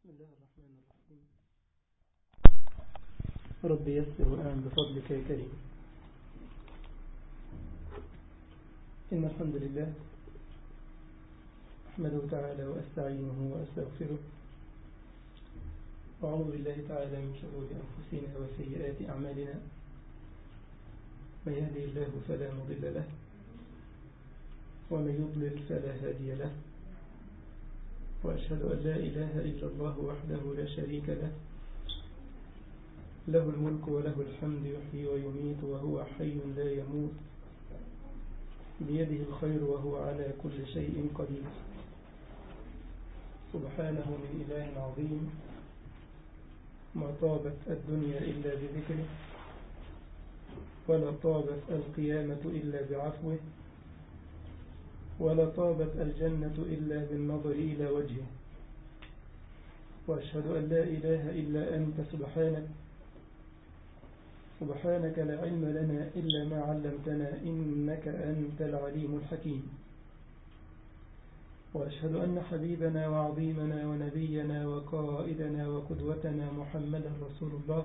بسم الله الرحمن الرحيم رب يسر وأعن بفضلك يا كريم إن الحمد لله أحمده تعالى وأستعينه وأستغفره وأعوذ بالله تعالى من شرور أنفسنا وسيئات أعمالنا من يهدي الله فلا مضل له ومن يضلل فلا هادي له وأشهد أن لا إله إلا الله وحده لا شريك له له الملك وله الحمد يحيي ويميت وهو حي لا يموت بيده الخير وهو على كل شيء قدير سبحانه من إله عظيم ما طابت الدنيا إلا بذكره ولا طابت القيامة إلا بعفوه ولا طابت الجنة إلا بالنظر إلى وجهه وأشهد أن لا إله إلا أنت سبحانك سبحانك لا علم لنا إلا ما علمتنا إنك أنت العليم الحكيم وأشهد أن حبيبنا وعظيمنا ونبينا وقائدنا وقدوتنا محمدا رسول الله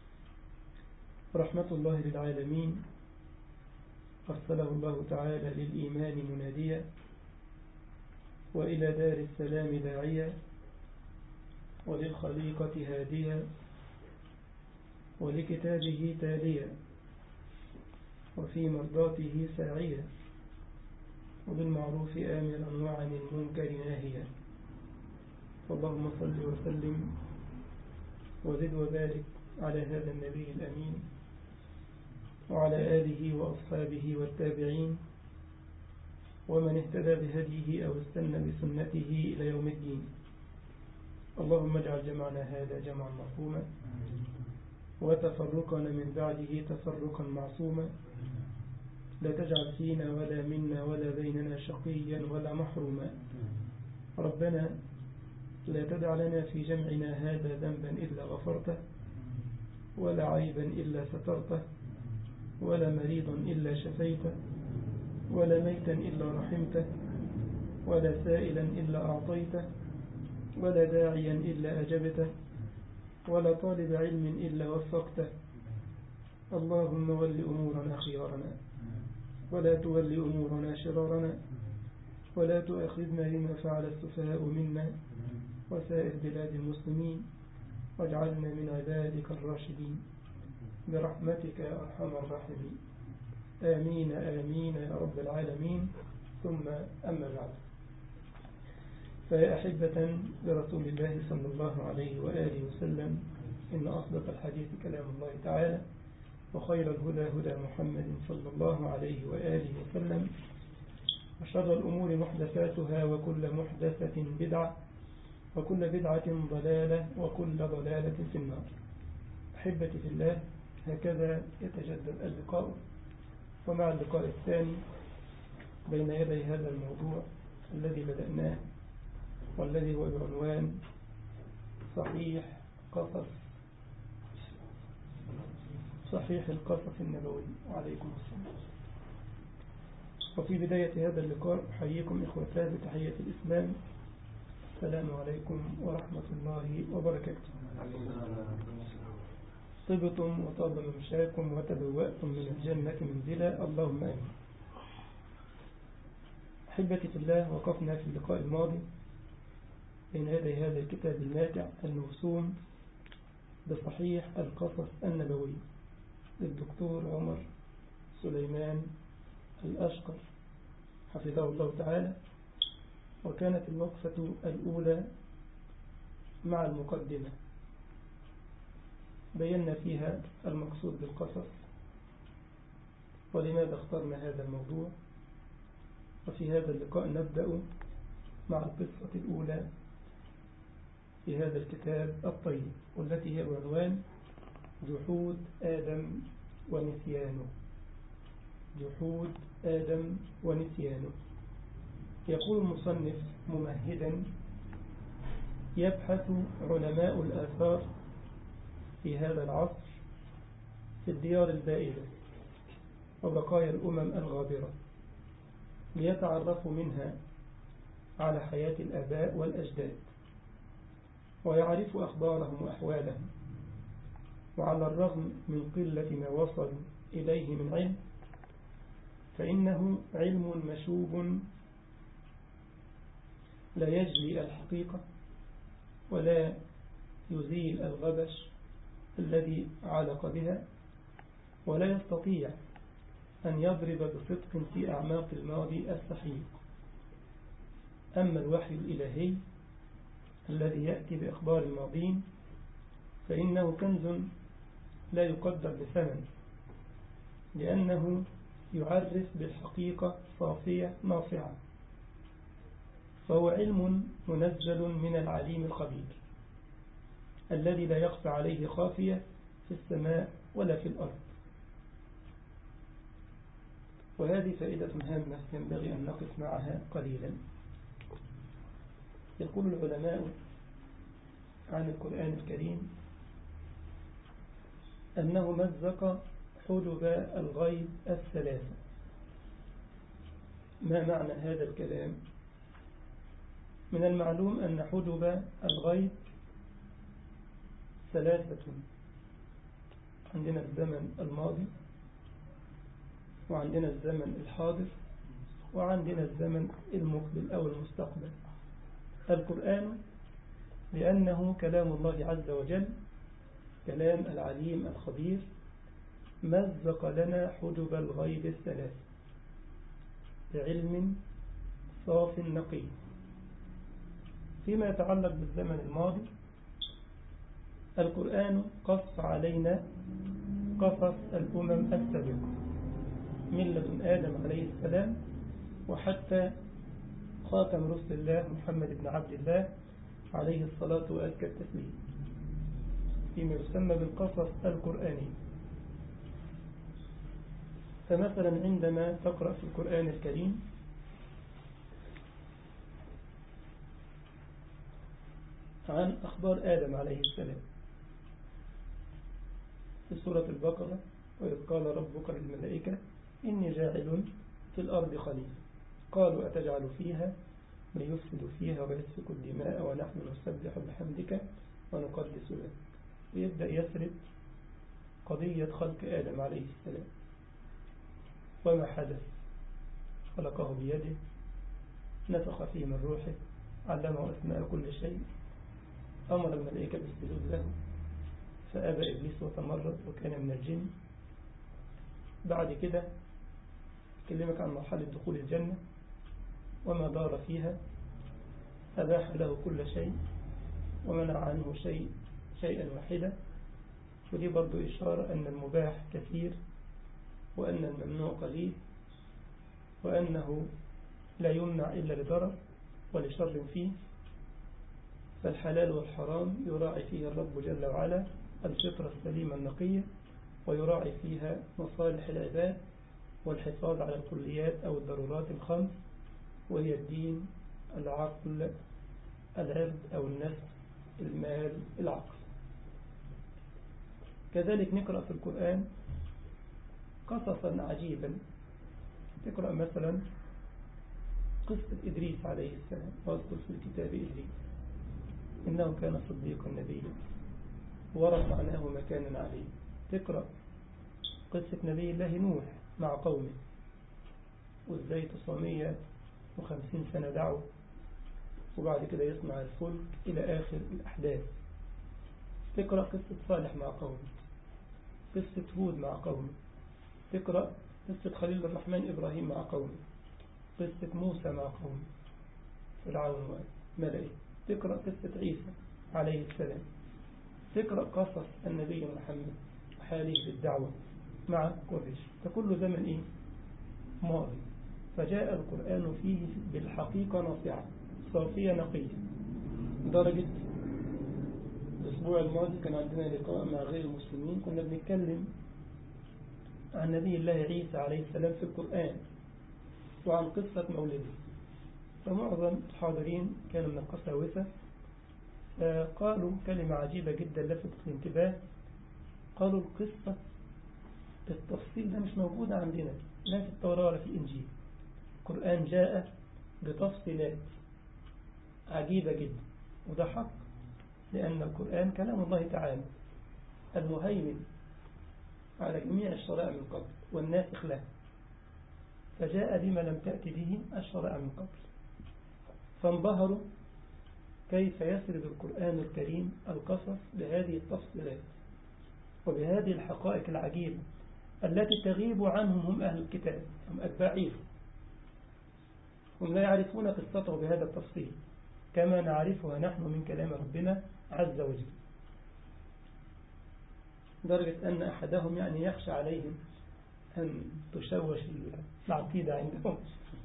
رحمة الله للعالمين أرسله الله تعالى للإيمان مناديا وإلى دار السلام داعيا وللخليقة هاديا ولكتابه تاليا وفي مرضاته ساعيا وبالمعروف آمرا وعن المنكر ناهيا اللهم صل وسلم وزد وبارك على هذا النبي الأمين وعلى آله وأصحابه والتابعين ومن اهتدى بهديه أو استنى بسنته إلى يوم الدين اللهم اجعل جمعنا هذا جمعا مرحوما وتفرقنا من بعده تفرقا معصوما لا تجعل فينا ولا منا ولا بيننا شقيا ولا محروما ربنا لا تدع لنا في جمعنا هذا ذنبا إلا غفرته ولا عيبا إلا سترته ولا مريضا إلا شفيته ولا ميتا إلا رحمته ولا سائلا إلا أعطيته ولا داعيا إلا أجبته ولا طالب علم إلا وفقته اللهم ول أمورنا خيارنا ولا تول أمورنا شرارنا ولا تؤاخذنا بما فعل السفهاء منا وسائر بلاد المسلمين واجعلنا من عبادك الراشدين برحمتك يا أرحم الراحمين آمين آمين يا رب العالمين ثم أما بعد فيا أحبة برسول الله صلى الله عليه وآله وسلم إن أصدق الحديث كلام الله تعالى وخير الهدى هدى محمد صلى الله عليه وآله وسلم وشر الأمور محدثاتها وكل محدثة بدعة وكل بدعة ضلالة وكل ضلالة في النار أحبتي في الله هكذا يتجدد اللقاء ومع اللقاء الثاني بين يدي هذا الموضوع الذي بدأناه والذي هو بعنوان صحيح قصص صحيح القصص النبوي وعليكم السلام وفي بداية هذا اللقاء أحييكم إخوتان بتحية الإسلام السلام عليكم ورحمة الله وبركاته طبتم وطاب ممشاكم وتبوأتم من الجنة منزلا اللهم آمين أحبتي في الله وقفنا في اللقاء الماضي بين يدي هذا الكتاب الماتع الموسوم بصحيح القصص النبوي للدكتور عمر سليمان الأشقر حفظه الله تعالى وكانت الوقفة الأولى مع المقدمة بينا فيها المقصود بالقصص ولماذا اخترنا هذا الموضوع وفي هذا اللقاء نبدأ مع القصة الأولى في هذا الكتاب الطيب والتي هي بعنوان جحود آدم ونسيانه جحود آدم ونسيانه يقول المصنف ممهدا يبحث علماء الآثار في هذا العصر في الديار البائدة وبقايا الأمم الغابرة ليتعرفوا منها على حياة الآباء والأجداد ويعرف أخبارهم وأحوالهم وعلى الرغم من قلة ما وصلوا إليه من علم فإنه علم مشوب لا يجلي الحقيقة ولا يزيل الغبش الذي علق بها ولا يستطيع أن يضرب بصدق في أعماق الماضي السحيق أما الوحي الإلهي الذي يأتي بأخبار الماضين فإنه كنز لا يقدر بثمن لأنه يعرف بالحقيقة صافية ناصعة فهو علم منزل من العليم الخبير الذي لا يخفى عليه خافية في السماء ولا في الأرض وهذه فائدة هامة ينبغي أن نقف معها قليلا يقول العلماء عن القرآن الكريم أنه مزق حجب الغيب الثلاثة ما معنى هذا الكلام من المعلوم أن حجب الغيب ثلاثة عندنا الزمن الماضي وعندنا الزمن الحاضر وعندنا الزمن المقبل أو المستقبل القرآن لأنه كلام الله عز وجل كلام العليم الخبير مزق لنا حجب الغيب الثلاث بعلم صاف نقي فيما يتعلق بالزمن الماضي القرآن قص علينا قصص الأمم السابقة ملة آدم عليه السلام وحتى خاتم رسل الله محمد بن عبد الله عليه الصلاة وأزكى التسليم فيما يسمى بالقصص القرآني فمثلا عندما تقرأ في القرآن الكريم عن أخبار آدم عليه السلام في سورة البقرة وإذ قال ربك للملائكة إني جاعل في الأرض خليفة قالوا أتجعل فيها من يفسد فيها ويسفك الدماء ونحن نسبح بحمدك ونقدس لك ويبدأ يسرد قضية خلق آدم عليه السلام وما حدث خلقه بيده نفخ فيه من روحه علمه أسماء كل شيء أمر الملائكة بالسجود له فأبى إبليس وتمرد وكان من الجن بعد كده أكلمك عن مرحلة دخول الجنة وما دار فيها أباح له كل شيء ومنع عنه شيء شيئا واحدا ودي برضو إشارة أن المباح كثير وأن الممنوع قليل وأنه لا يمنع إلا لضرر ولشر فيه فالحلال والحرام يراعي فيه الرب جل وعلا الفطرة السليمة النقية ويراعي فيها مصالح العباد والحفاظ على الكليات أو الضرورات الخمس وهي الدين العقل العرض أو النفس المال العقل كذلك نقرأ في القرآن قصصا عجيبا تقرأ مثلا قصة إدريس عليه السلام واذكر في الكتاب إدريس إنه كان صديقا نبيا ورفعناه مكانا عليه تقرأ قصة نبي الله نوح مع قومه وازاي تصامية وخمسين سنة دعوة وبعد كده يصنع الفلك إلى آخر الأحداث تقرأ قصة صالح مع قومه قصة هود مع قومه تقرأ قصة خليل الرحمن إبراهيم مع قومه قصة موسى مع قومه فرعون وملئه تقرأ قصة عيسى عليه السلام تقرأ قصص النبي محمد حاله في الدعوة مع قريش فكل زمن إيه ماضي فجاء القرآن فيه بالحقيقة ناصعة صافية نقية درجة الأسبوع الماضي كان عندنا لقاء مع غير المسلمين كنا بنتكلم عن نبي الله عيسى عليه السلام في القرآن وعن قصة مولده فمعظم الحاضرين كانوا من القساوسة فقالوا كلمة عجيبة جدا لفتت الانتباه قالوا القصة التفصيل ده مش موجود عندنا لا في التوراة ولا في الإنجيل القرآن جاء بتفصيلات عجيبة جدا وده حق لأن القرآن كلام الله تعالى المهيمن على جميع الشرائع من قبل والناسخ له فجاء بما لم تأتي به الشرائع من قبل فانبهروا كيف يسرد القرآن الكريم القصص بهذه التفصيلات وبهذه الحقائق العجيبة التي تغيب عنهم هم أهل الكتاب هم أتباع عيسى هم لا يعرفون قصته بهذا التفصيل كما نعرفها نحن من كلام ربنا عز وجل درجة أن أحدهم يعني يخشى عليهم أن تشوش العقيدة عندهم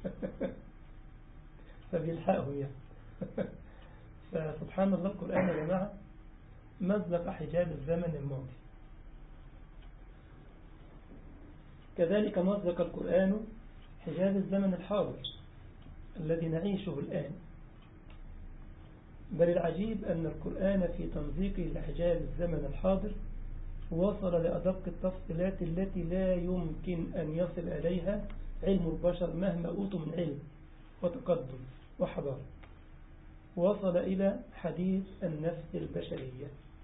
فبيلحقهم يعني فسبحان الله القرآن يا جماعة مزق حجاب الزمن الماضي كذلك مزق القرآن حجاب الزمن الحاضر الذي نعيشه الآن بل العجيب أن القرآن في تمزيقه لحجاب الزمن الحاضر وصل لأدق التفصيلات التي لا يمكن أن يصل إليها علم البشر مهما أوتوا من علم وتقدم وحضارة وصل إلى حديث النفس البشرية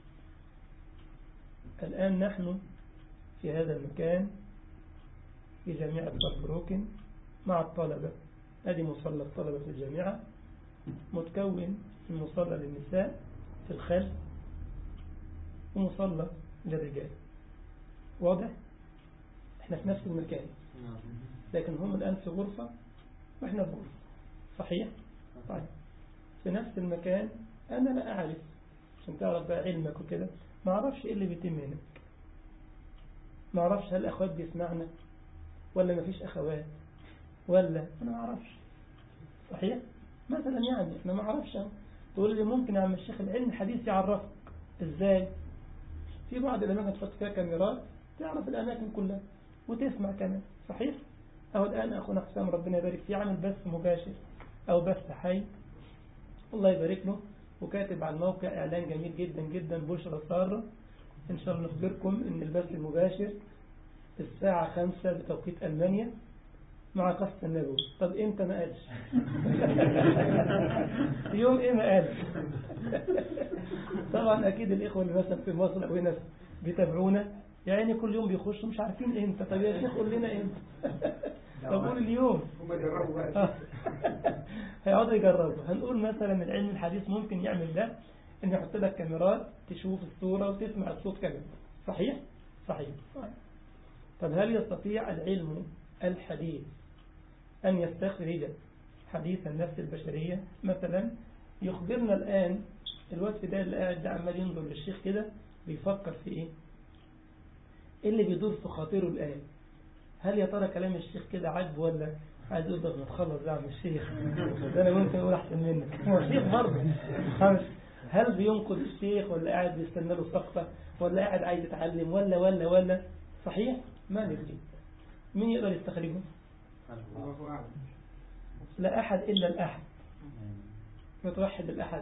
الآن نحن في هذا المكان في جامعة بروكن مع الطلبة هذه مصلى الطلبة في الجامعة متكون من مصلى للنساء في الخلف ومصلى للرجال واضح؟ احنا في نفس المكان لكن هم الآن في غرفة واحنا في غرفة صحيح؟ طيب في نفس المكان أنا لا أعرف عشان تعرف بقى علمك وكده ما أعرفش إيه اللي بيتم هناك ما أعرفش هل أخوات بيسمعنا ولا ما فيش أخوات ولا أنا ما أعرفش صحيح؟ مثلا يعني احنا ما أعرفش تقول لي ممكن أعمل الشيخ العلم الحديث يعرفك إزاي؟ في بعض الأماكن تحط فيها كاميرات تعرف الأماكن كلها وتسمع كمان صحيح؟ أو الآن أخونا حسام ربنا يبارك فيه عامل بث مباشر أو بث حي الله يبارك له وكاتب على الموقع إعلان جميل جدا جدا بشرى سارة إن شاء الله نخبركم إن البث المباشر الساعة خمسة بتوقيت ألمانيا مع قصة النبوي طب إمتى ما قالش يوم إيه ما قالش طبعا أكيد الإخوة اللي مثلا في مصر أو هنا بيتابعونا يعني كل يوم بيخشوا مش عارفين إمتى طب يا شيخ قول لنا إمتى طب قول اليوم هم جربوا بقى هيقعدوا يجربوا هنقول مثلا العلم الحديث ممكن يعمل ده ان يحط لك كاميرات تشوف الصورة وتسمع الصوت كمان صحيح؟ صحيح طب هل يستطيع العلم الحديث أن يستخرج حديث النفس البشرية مثلا يخبرنا الآن الوقت ده اللي قاعد ده عمال ينظر للشيخ كده بيفكر في ايه ايه اللي بيدور في خاطره الآن هل يا ترى كلام الشيخ كده عجب ولا عايز يقول ده نتخلص ده عم الشيخ ده انا ممكن اقول احسن منك هو الشيخ برضه هل بينقد الشيخ ولا قاعد بيستنى له سقطه ولا قاعد عايز يتعلم ولا ولا ولا صحيح ما ندري مين يقدر يستخرجه الله أعلم لا أحد إلا الأحد متوحد الأحد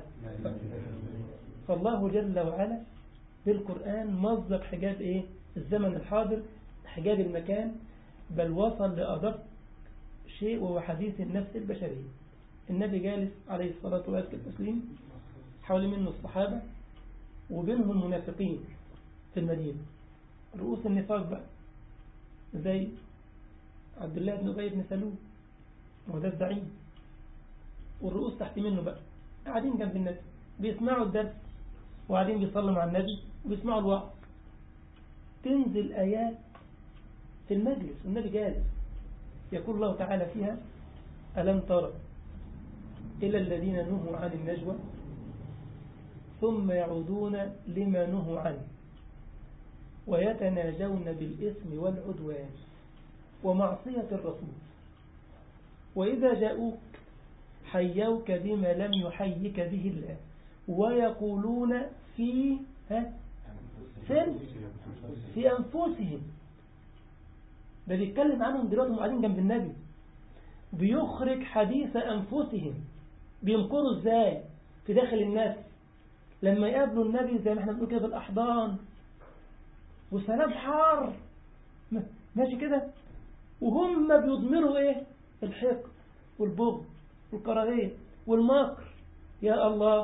فالله جل وعلا بالقرآن مزق حجاب إيه الزمن الحاضر حجاب المكان بل وصل لأدق شيء وهو حديث النفس البشرية النبي جالس عليه الصلاة والتسليم حول منه الصحابة وبينهم منافقين في المدينة رؤوس النفاق بقى زي عبد الله بن أبي بن سلول وهو ده الزعيم والرؤوس تحت منه بقى قاعدين جنب النبي بيسمعوا الدرس وقاعدين بيصلوا مع النبي وبيسمعوا الوعظ تنزل آيات في المجلس والنبي جالس يقول الله تعالى فيها ألم ترى إلى الذين نهوا عن النجوى ثم يعودون لما نهوا عنه ويتناجون بالإثم والعدوان ومعصية الرسول وإذا جاءوك حيوك بما لم يحيك به الله ويقولون في ها سر في أنفسهم ده بيتكلم عنهم دلوقتي هم قاعدين جنب النبي بيخرج حديث أنفسهم بينكروا ازاي في داخل الناس لما يقابلوا النبي زي ما احنا بنقول كده في الأحضان وسلام حار ماشي كده وهم بيضمروا ايه الحقد والبغض والكراهية والمكر يا الله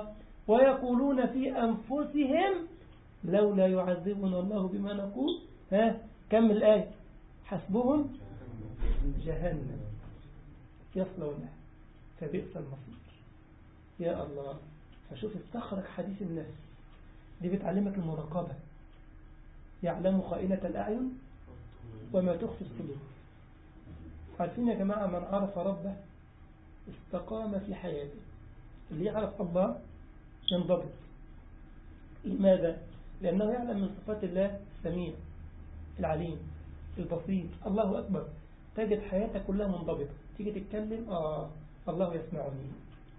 ويقولون في أنفسهم لولا يعذبنا الله بما نقول ها كمل الآية حسبهم جهنم يصلونها فبئس المصير يا الله فشوف استخرج حديث النفس دي بتعلمك المراقبة يعلم خائنة الأعين وما تخفي الصدور عارفين يا جماعة من عرف ربه استقام في حياته اللي يعرف الله ينضبط لماذا؟ لأنه يعلم من صفات الله السميع العليم البصير الله أكبر تجد حياتك كلها منضبطة تيجي تتكلم آه الله يسمعني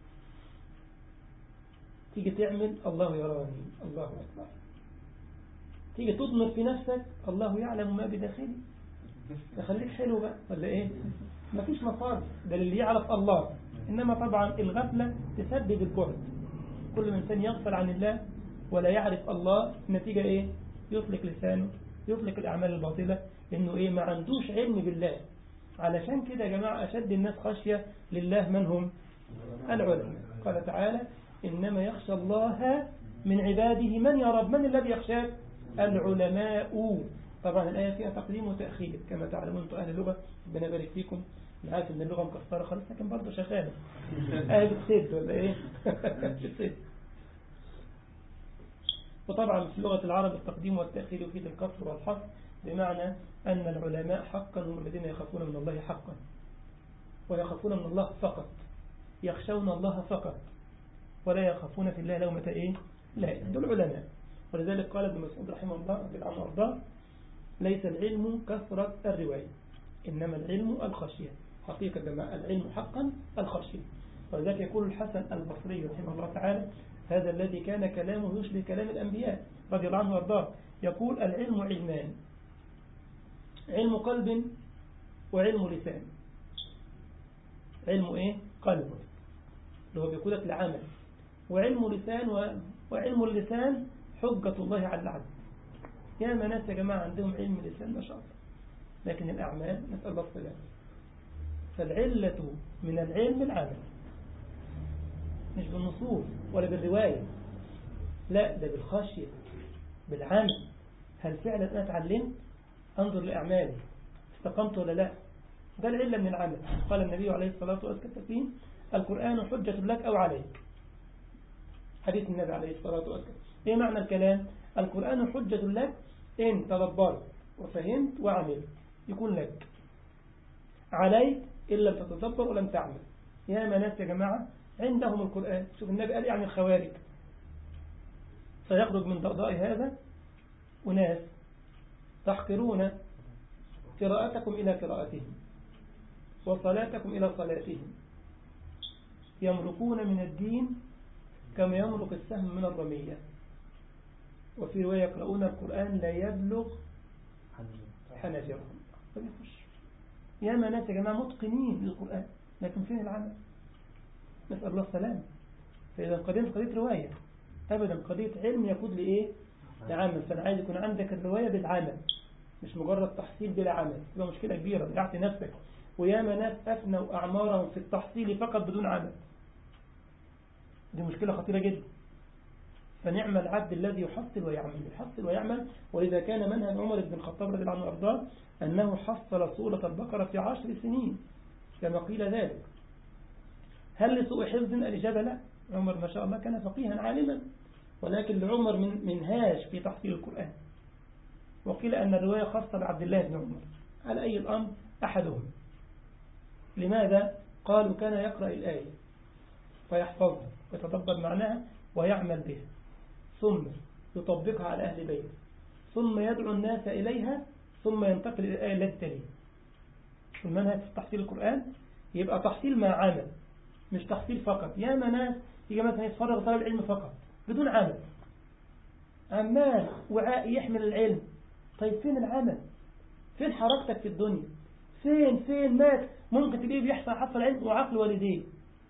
تيجي تعمل الله يراني الله أكبر تيجي تضمر في نفسك الله يعلم ما بداخلي تخليك حلو بقى ولا ايه مفيش مصاري ده اللي يعرف الله إنما طبعا الغفلة تسبب البعد كل من إنسان يغفل عن الله ولا يعرف الله النتيجة إيه يطلق لسانه يطلق الأعمال الباطلة لأنه إيه ما عندوش علم بالله علشان كده يا جماعة أشد الناس خشية لله من هم العلماء قال تعالى إنما يخشى الله من عباده من يا رب من الذي يخشاك العلماء طبعا الآية فيها تقديم وتأخير كما تعلمون أنتم أهل اللغة ربنا يبارك فيكم أنا عارف إن اللغة مكسرة خالص لكن برضه شغالة أهل السد ولا إيه السد وطبعا في لغة العرب التقديم والتأخير يفيد الكسر والحصر بمعنى أن العلماء حقا هم الذين يخافون من الله حقا ويخافون من الله فقط يخشون الله فقط ولا يخافون في الله لومة إيه لا دول علماء ولذلك قال ابن مسعود رحمه الله رضي الله عنه وارضاه ليس العلم كثرة الرواية إنما العلم الخشية حقيقة جماعة العلم حقا الخشية ولذلك يقول الحسن البصري رحمه الله تعالى هذا الذي كان كلامه يشبه كلام الأنبياء رضي الله عنه وارضاه يقول العلم علمان علم قلب وعلم لسان علم ايه قلب اللي هو بيقودك لعمل وعلم لسان و... وعلم اللسان حجة الله على العبد يا ما ناس يا جماعة عندهم علم لسان ما شاء الله لكن الأعمال نسأل الله السلامة فالعلة من العلم العمل مش بالنصوص ولا بالرواية لا ده بالخشية بالعمل هل فعلا أنا اتعلمت أنظر لأعمالي استقمت ولا لا ده العلة من العمل قال النبي عليه الصلاة والسلام القرآن حجة لك أو عليك حديث النبي عليه الصلاة والسلام ايه معنى الكلام القرآن حجة لك إن تدبرت وفهمت وعملت يكون لك عليك إن لم تتدبر ولم تعمل يا ناس يا جماعة عندهم القرآن شوف النبي قال يعني الخوارج سيخرج من ضغضاء هذا وناس تحقرون قراءتكم إلى قراءتهم وصلاتكم إلى صلاتهم يمرقون من الدين كما يمرق السهم من الرمية وفي رواية يقرؤون القرآن لا يبلغ حناجرهم فبيخش يا ما ناس يا جماعة متقنين للقرآن لكن فين العمل نسأل الله السلام فإذا القضية مش قضية رواية أبدا قضية علم يقود لإيه لعمل فأنا عايز يكون عندك الرواية بالعمل مش مجرد تحصيل بلا عمل تبقى مشكلة كبيرة ضيعت نفسك وياما ناس أفنوا أعمارهم في التحصيل فقط بدون عمل دي مشكلة خطيرة جدا فنعم العبد الذي يحصل ويعمل يحصل ويعمل ولذا كان منهج عمر بن الخطاب رضي الله عنه وارضاه أنه حصل سورة البقرة في عشر سنين كما قيل ذلك هل لسوء حفظ الإجابة لا عمر ما شاء الله كان فقيها عالما ولكن لعمر من منهاج في تحصيل القرآن وقيل أن الرواية خاصة بعبد الله بن عمر على أي الأمر أحدهم لماذا؟ قالوا كان يقرأ الآية فيحفظها ويتدبر معناها ويعمل بها ثم يطبقها على أهل بيته ثم يدعو الناس إليها ثم ينتقل إلى الآية التي تليها المنهج في تحصيل القرآن يبقى تحصيل مع عمل مش تحصيل فقط يا ناس يجي مثلا يتفرغ طالب العلم فقط بدون عمل عمال وعاء يحمل العلم طيب فين العمل فين حركتك في الدنيا فين فين مات ممكن تلاقيه بيحصل حصل علم وعقل والديه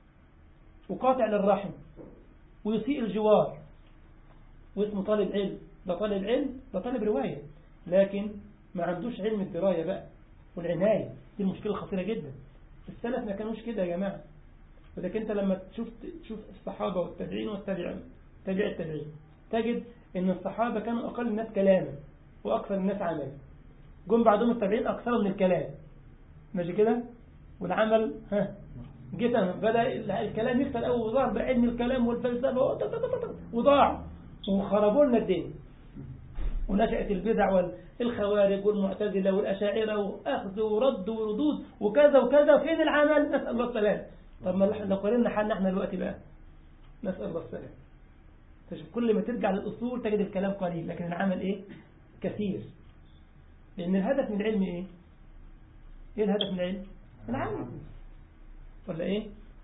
وقاطع للرحم ويسيء الجوار واسمه طالب علم ده طالب علم ده طالب رواية لكن ما عندوش علم الدراية بقى والعناية دي المشكلة خطيرة جدا السلف ما كانوش كده يا جماعة ولكن انت لما تشوف تشوف الصحابة والتابعين والتابعين تابع التابعين تجد ان الصحابة كانوا اقل الناس كلاما واكثر الناس عملا جم بعدهم التابعين اكثر من الكلام ماشي كده والعمل ها جيت بدأ الكلام يكتر قوي وظهر بعلم الكلام والفلسفة وضاع وخربوا لنا الدنيا ونشأت البدع والخوارج والمعتزلة والأشاعرة وأخذ ورد وردود وكذا وكذا فين العمل نسأل الله السلام طب ما لو قارنا حالنا احنا دلوقتي بقى نسأل الله السلام تشوف كل ما ترجع للأصول تجد الكلام قليل لكن العمل ايه كثير لأن الهدف من العلم ايه ايه الهدف من العلم العمل ولا ايه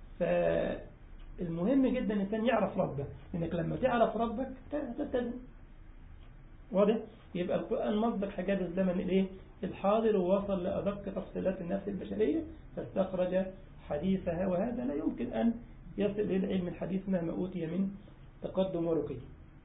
فالمهم جدا الانسان يعرف ربه لانك لما تعرف ربك تلتزم واضح يبقى القرآن مصدر حجاب الزمن الايه الحاضر ووصل لأدق تفصيلات النفس البشرية فاستخرج حديثها وهذا لا يمكن أن يصل إلى العلم الحديث مهما أوتي من تقدم ورقي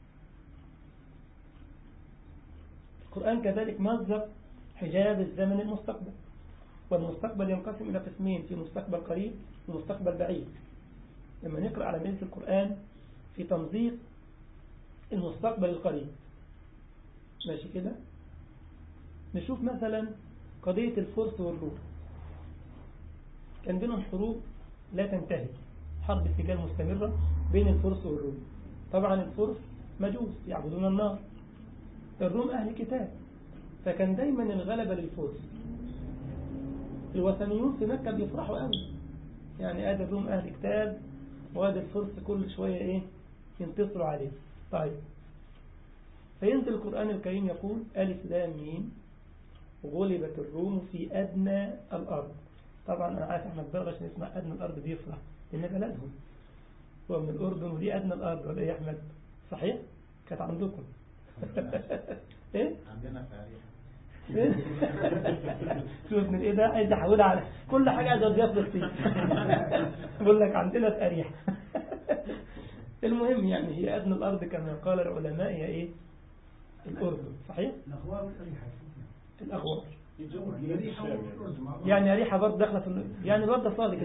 القرآن كذلك مصدر حجاب الزمن المستقبل والمستقبل ينقسم إلى قسمين في مستقبل قريب ومستقبل بعيد لما نقرأ على مجلس القرآن في تمزيق المستقبل القريب ماشي كده نشوف مثلا قضية الفرس والروم كان بينهم حروب لا تنتهي حرب سجال مستمرة بين الفرس والروم طبعا الفرس مجوس يعبدون النار الروم أهل كتاب فكان دايما الغلبة للفرس الوثنيون في مكة بيفرحوا قوي يعني ادي الروم اهل كتاب وادي الفرس كل شوية ايه ينتصروا عليه طيب فينزل القرآن الكريم يقول ألف لام ميم غلبت الروم في أدنى الأرض طبعا أنا عارف أحمد برغش عشان يسمع أدنى الأرض بيفرح لأن بلدهم هو من الأردن ودي أدنى الأرض ولا إيه يا أحمد صحيح كانت عندكم إيه عندنا فعالية شوف من ايه ده عايز احولها على كل حاجه عايز اوديها فلسطين بقول لك عندنا في اريح المهم يعني هي ادنى الارض كما قال العلماء هي ايه الاردن صحيح الأخبار والأريحة الاغوار الأريحة والأردن مع بعض. يعني اريحه برضه داخله في ال- يعني الواد ده صادق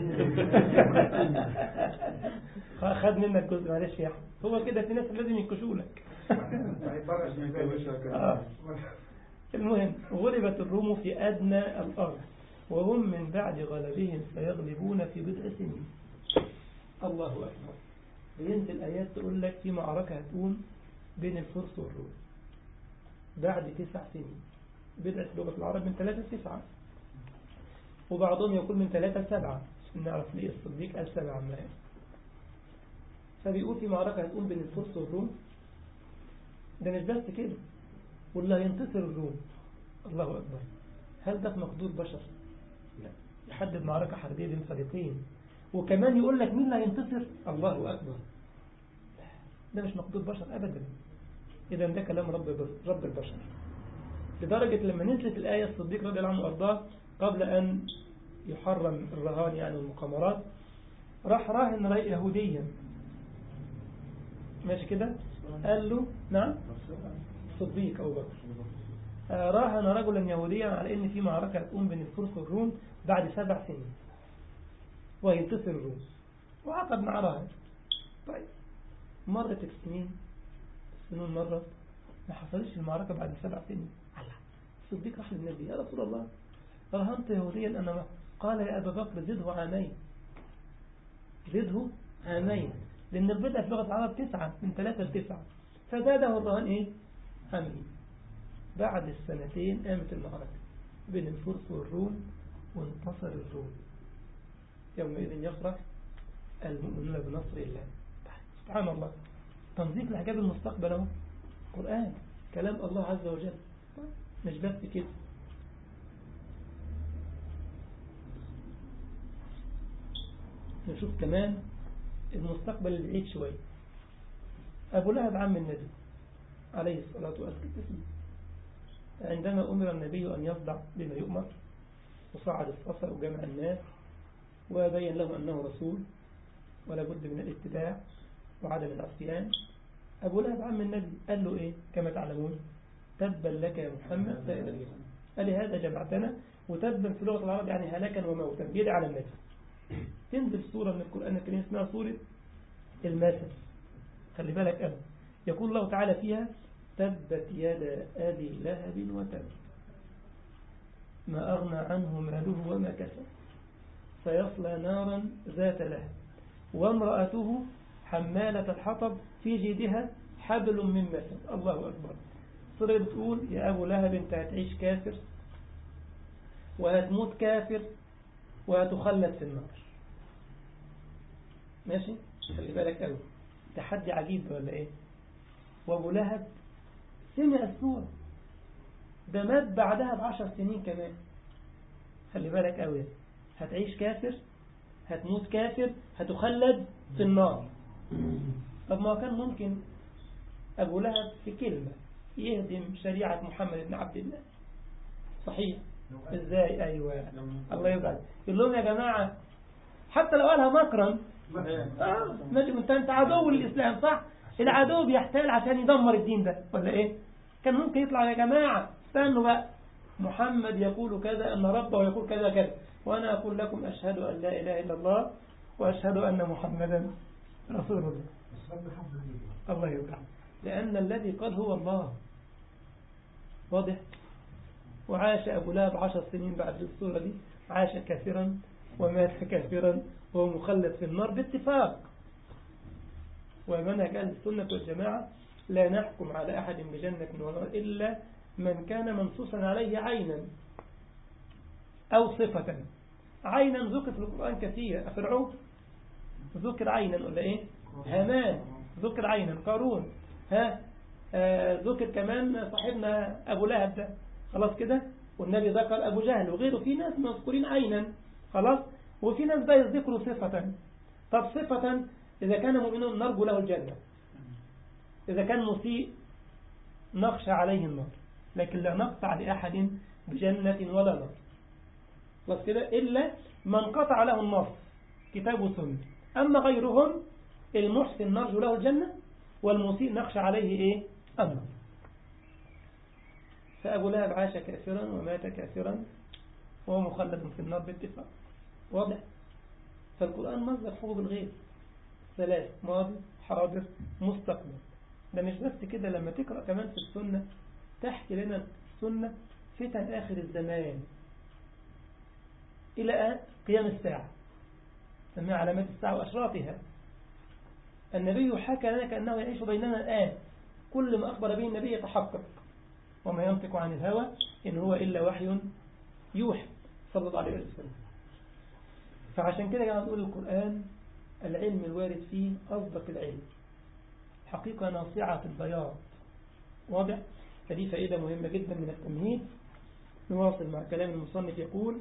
خد منك جزء معلش يا احمد هو كده في ناس لازم ينكشوا لك ما يفرش من بالي آه. المهم غلبت الروم في أدنى الأرض وهم من بعد غلبهم سيغلبون في بضع سنين الله أكبر بينزل آيات تقول لك في معركة هتقوم بين الفرس والروم بعد تسع سنين بدعة لغة العرب من ثلاثة لتسعة وبعضهم يقول من ثلاثة لسبعة عشان نعرف ليه الصديق قال سبعة ما هي. فبيقول في معركة هتقوم بين الفرس والروم ده مش بس كده واللي هينتصر الروم الله أكبر هل ده في مقدور بشر لا. يحدد معركة حربية بين فريقين وكمان يقول لك مين اللي هينتصر الله أكبر ده مش مقدور بشر أبدا إذا ده كلام رب رب البشر لدرجة لما نزلت الآية الصديق رضي الله عنه وأرضاه قبل أن يحرم الرهان يعني والمقامرات راح راهن رأي يهوديا ماشي كده قال له نعم صديق أبو بكر آه، راهن رجلا يهوديا على ان في معركة هتقوم بين الفرس والروم بعد سبع سنين وينتصر الروم وعقد مع راهن طيب مرت السنين السنون مرت ما حصلش المعركة بعد سبع سنين الله الصديق راح للنبي يا رسول الله رهنت يهوديا أنا ما قال يا أبا بكر زده عامين زده عامين لأن البدء في لغة العرب تسعة من ثلاثة لتسعة فزاده الرهان إيه عامين بعد السنتين قامت المعركة بين الفرس والروم وانتصر الروم يومئذ يفرح المؤمنون بنصر الله سبحان الله تنظيف الحجاب المستقبل اهو قرآن كلام الله عز وجل مش بس كده نشوف كمان المستقبل البعيد شوية أبو لهب عم النبي عليه الصلاة والسلام عندما أمر النبي أن يصدع بما يؤمر وصعد الصفا وجمع الناس وبين له أنه رسول ولا بد من الاتباع وعدم العصيان أبو لهب عم النبي قال له إيه كما تعلمون تبا لك يا محمد سائر قال لي هذا جمعتنا وتبا في لغة العرب يعني هلاكا وموتا يدعي على النبي تنزل سورة من القرآن الكريم اسمها سورة المثل خلي بالك أبدا يقول الله تعالى فيها تبت يد أبي لهب وتب ما أغنى عنه ماله وما كسب سيصلى نارا ذات لهب وامرأته حمالة الحطب في جيدها حبل من مسد الله أكبر صرت بتقول يا أبو لهب أنت هتعيش كافر وهتموت كافر وهتخلد في النار ماشي خلي بالك قوي تحدي عجيب ولا ايه وابو لهب سمع السورة ده مات بعدها بعشر سنين كمان خلي بالك قوي هتعيش كافر هتموت كافر هتخلد في النار طب ما كان ممكن أبو لهب في كلمة يهدم شريعة محمد بن عبد الله صحيح ازاي ايوه الله يبعد يقول لهم يا جماعة حتى لو قالها مكرا اه ماشي انت انت عدو للاسلام صح العدو بيحتال عشان يدمر الدين ده ولا ايه كان ممكن يطلع يا جماعة استنوا بقى محمد يقول كذا ان ربه يقول كذا كذا وانا اقول لكم اشهد ان لا اله الا الله واشهد ان محمدا رسول الله الله يبعد لأن الذي قال هو الله واضح وعاش أبو لهب عشر سنين بعد الصورة دي عاش كافرا ومات كافرا وهو مخلد في النار باتفاق ومنهج أهل السنة والجماعة لا نحكم على أحد بجنة ونار إلا من كان منصوصا عليه عينا أو صفة عينا ذكر في القرآن كثير فرعون ذكر عينا ولا إيه هامان ذكر عينا قارون ها آه ذكر كمان صاحبنا أبو لهب ده خلاص كده والنبي ذكر أبو جهل وغيره في ناس مذكورين عينا خلاص وفي ناس بقى يذكروا صفة طب صفة إذا كان مؤمن نرجو له الجنة إذا كان مسيء نخشى عليه النار لكن لا نقطع لأحد بجنة ولا نار خلاص كده إلا من قطع له النص كتاب وسنة أما غيرهم المحسن نرجو له الجنة والمسيء نخشى عليه إيه النار فأبو لهب عاش كافرا ومات كافرا وهو مخلد في النار باتفاق واضح فالقرآن مصدر حقوق الغيب ثلاث ماضي حاضر مستقبل ده مش بس كده لما تقرأ كمان في السنة تحكي لنا السنة فتن آخر الزمان إلى قيام الساعة سميها علامات الساعة وأشراطها النبي حكى لنا كأنه يعيش بيننا الآن كل ما أخبر به النبي يتحقق وما ينطق عن الهوى إن هو إلا وحي يوحى صلى الله عليه وسلم فعشان كده قاعد نقول القرآن العلم الوارد فيه أصدق العلم حقيقة ناصعة البياض واضح فدي فائدة مهمة جدا من التمهيد نواصل مع كلام المصنف يقول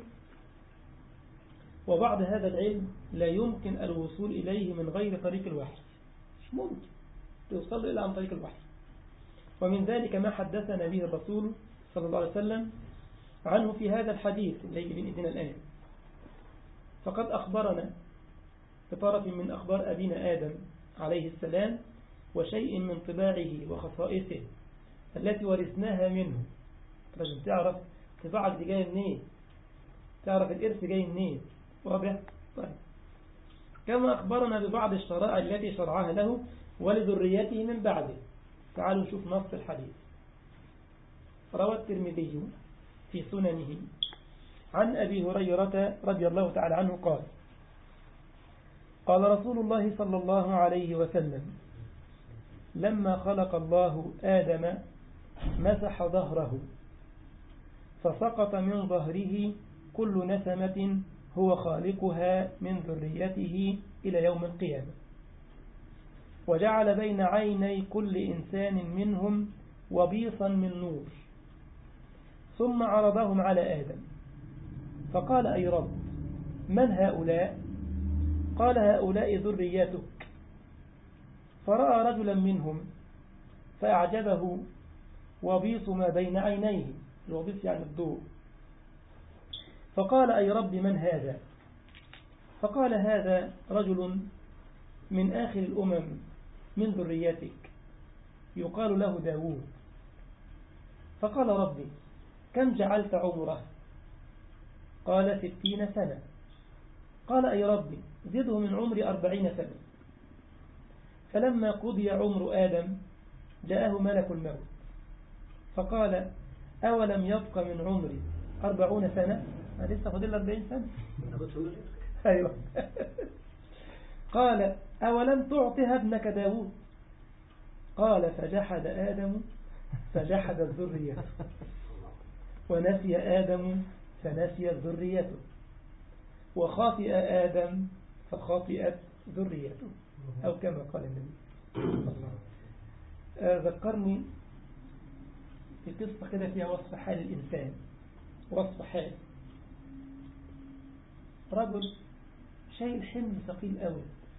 وبعد هذا العلم لا يمكن الوصول إليه من غير طريق الوحي مش ممكن توصل إلى عن طريق الوحي ومن ذلك ما حدثنا به الرسول صلى الله عليه وسلم عنه في هذا الحديث الذي بين إذن الآن فقد أخبرنا بطرف من أخبار أبينا آدم عليه السلام وشيء من طباعه وخصائصه التي ورثناها منه لازم تعرف طباعك دي جاية منين تعرف الإرث جاي منين واضح طيب كما أخبرنا ببعض الشرائع التي شرعها له ولذريته من بعده تعالوا نشوف نص الحديث روى الترمذي في سننه عن أبي هريرة رضي الله تعالى عنه قال قال رسول الله صلى الله عليه وسلم لما خلق الله آدم مسح ظهره فسقط من ظهره كل نسمة هو خالقها من ذريته إلى يوم القيامة وجعل بين عيني كل إنسان منهم وبيصا من نور ثم عرضهم على آدم فقال أي رب من هؤلاء قال هؤلاء ذرياتك فرأى رجلا منهم فأعجبه وبيص ما بين عينيه الوبيص يعني الضوء فقال أي رب من هذا فقال هذا رجل من آخر الأمم من ذريتك يقال له داوود فقال ربي كم جعلت عمره قال ستين سنة قال أي ربي زده من عمري أربعين سنة فلما قضي عمر آدم جاءه ملك الموت فقال أولم يبق من عمري أربعون سنة أنا لسه فاضل أربعين سنة أيوة قال أولم تعطها ابنك داود قال فجحد آدم فجحد الذرية ونسي آدم فنسي ذريته وخاطئ آدم فخاطئت ذريته أو كما قال النبي آه، ذكرني في قصة كده فيها وصف حال الإنسان وصف حال رجل شايل حمل ثقيل قوي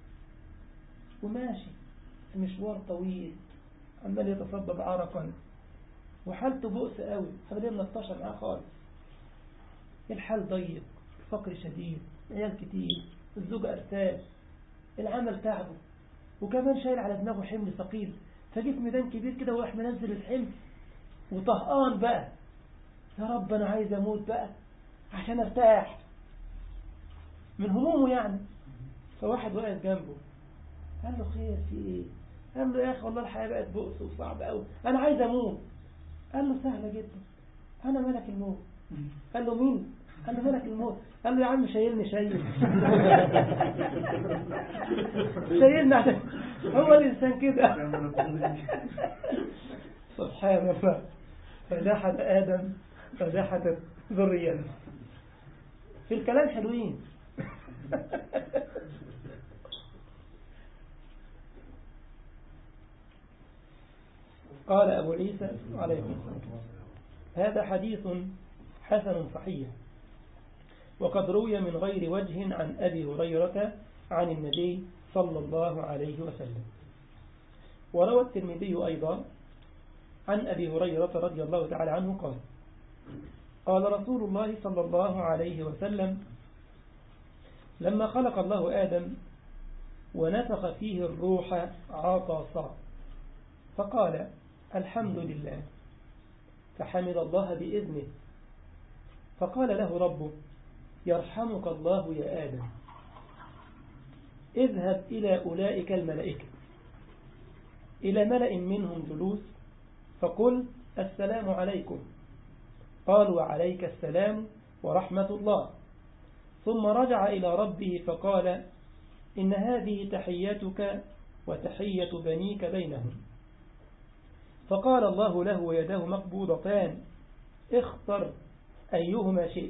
وماشي في مشوار طويل عمال يتصبب عرقا وحالته بؤس قوي خليه منطشة معاه خالص الحال ضيق الفقر شديد عيال كتير الزوجة أرتاج العمل تعبه وكمان شايل على دماغه حمل ثقيل فجيت ميدان كبير كده وراح منزل الحمل وطهقان بقى يا رب أنا عايز أموت بقى عشان أرتاح من همومه يعني فواحد واقف جنبه قال له خير في ايه قال له يا اخي والله الحياة بقت بؤس وصعب قوي انا عايز اموت قال له سهلة جدا انا ملك الموت قال له مين قال له ملك الموت قال له يا عم شايلني شايل شايلني عشان هو الانسان كده سبحان الله فجحد ادم فجحدت ذريته في الكلام حلوين قال أبو عيسى عليه الصلاة هذا حديث حسن صحيح وقد روي من غير وجه عن أبي هريرة عن النبي صلى الله عليه وسلم وروى الترمذي أيضا عن أبي هريرة رضي الله تعالى عنه قال قال رسول الله صلى الله عليه وسلم لما خلق الله آدم ونفخ فيه الروح عطسا فقال الحمد لله فحمد الله بإذنه فقال له ربه يرحمك الله يا آدم اذهب إلى أولئك الملائكة إلى ملأ منهم جلوس فقل السلام عليكم قالوا وعليك السلام ورحمة الله ثم رجع إلى ربه فقال إن هذه تحيتك وتحية بنيك بينهم فقال الله له ويداه مقبوضتان اختر أيهما شئت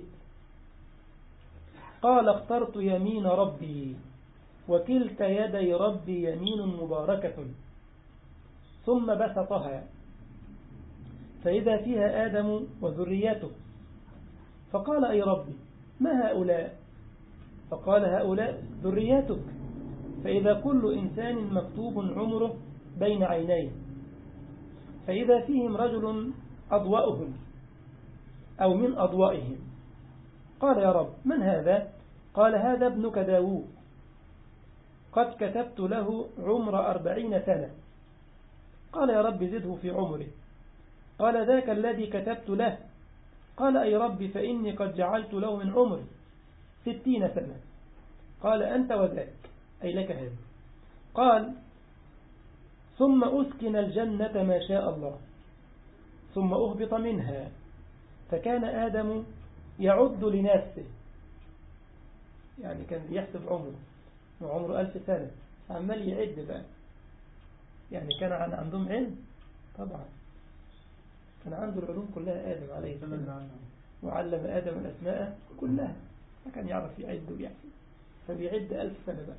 قال اخترت يمين ربي وكلت يدي ربي يمين مباركة ثم بسطها فإذا فيها آدم وذريته فقال أي ربي ما هؤلاء فقال هؤلاء ذريتك فإذا كل إنسان مكتوب عمره بين عينيه فإذا فيهم رجل أضوأهم أو من أضوائهم قال يا رب من هذا قال هذا ابنك داوود قد كتبت له عمر أربعين سنة قال يا رب زده في عمره قال ذاك الذي كتبت له قال أي رب فإني قد جعلت له من عمري ستين سنة قال أنت وذاك أي لك هذا قال ثم أسكن الجنة ما شاء الله ثم أهبط منها فكان آدم يعد لنفسه يعني كان يحسب عمره وعمره ألف سنة عمال يعد بقى يعني كان عندهم علم طبعا كان عنده العلوم كلها آدم عليه السلام وعلم آدم الأسماء كلها فكان يعرف يعد ويحسب فبيعد ألف سنة بقى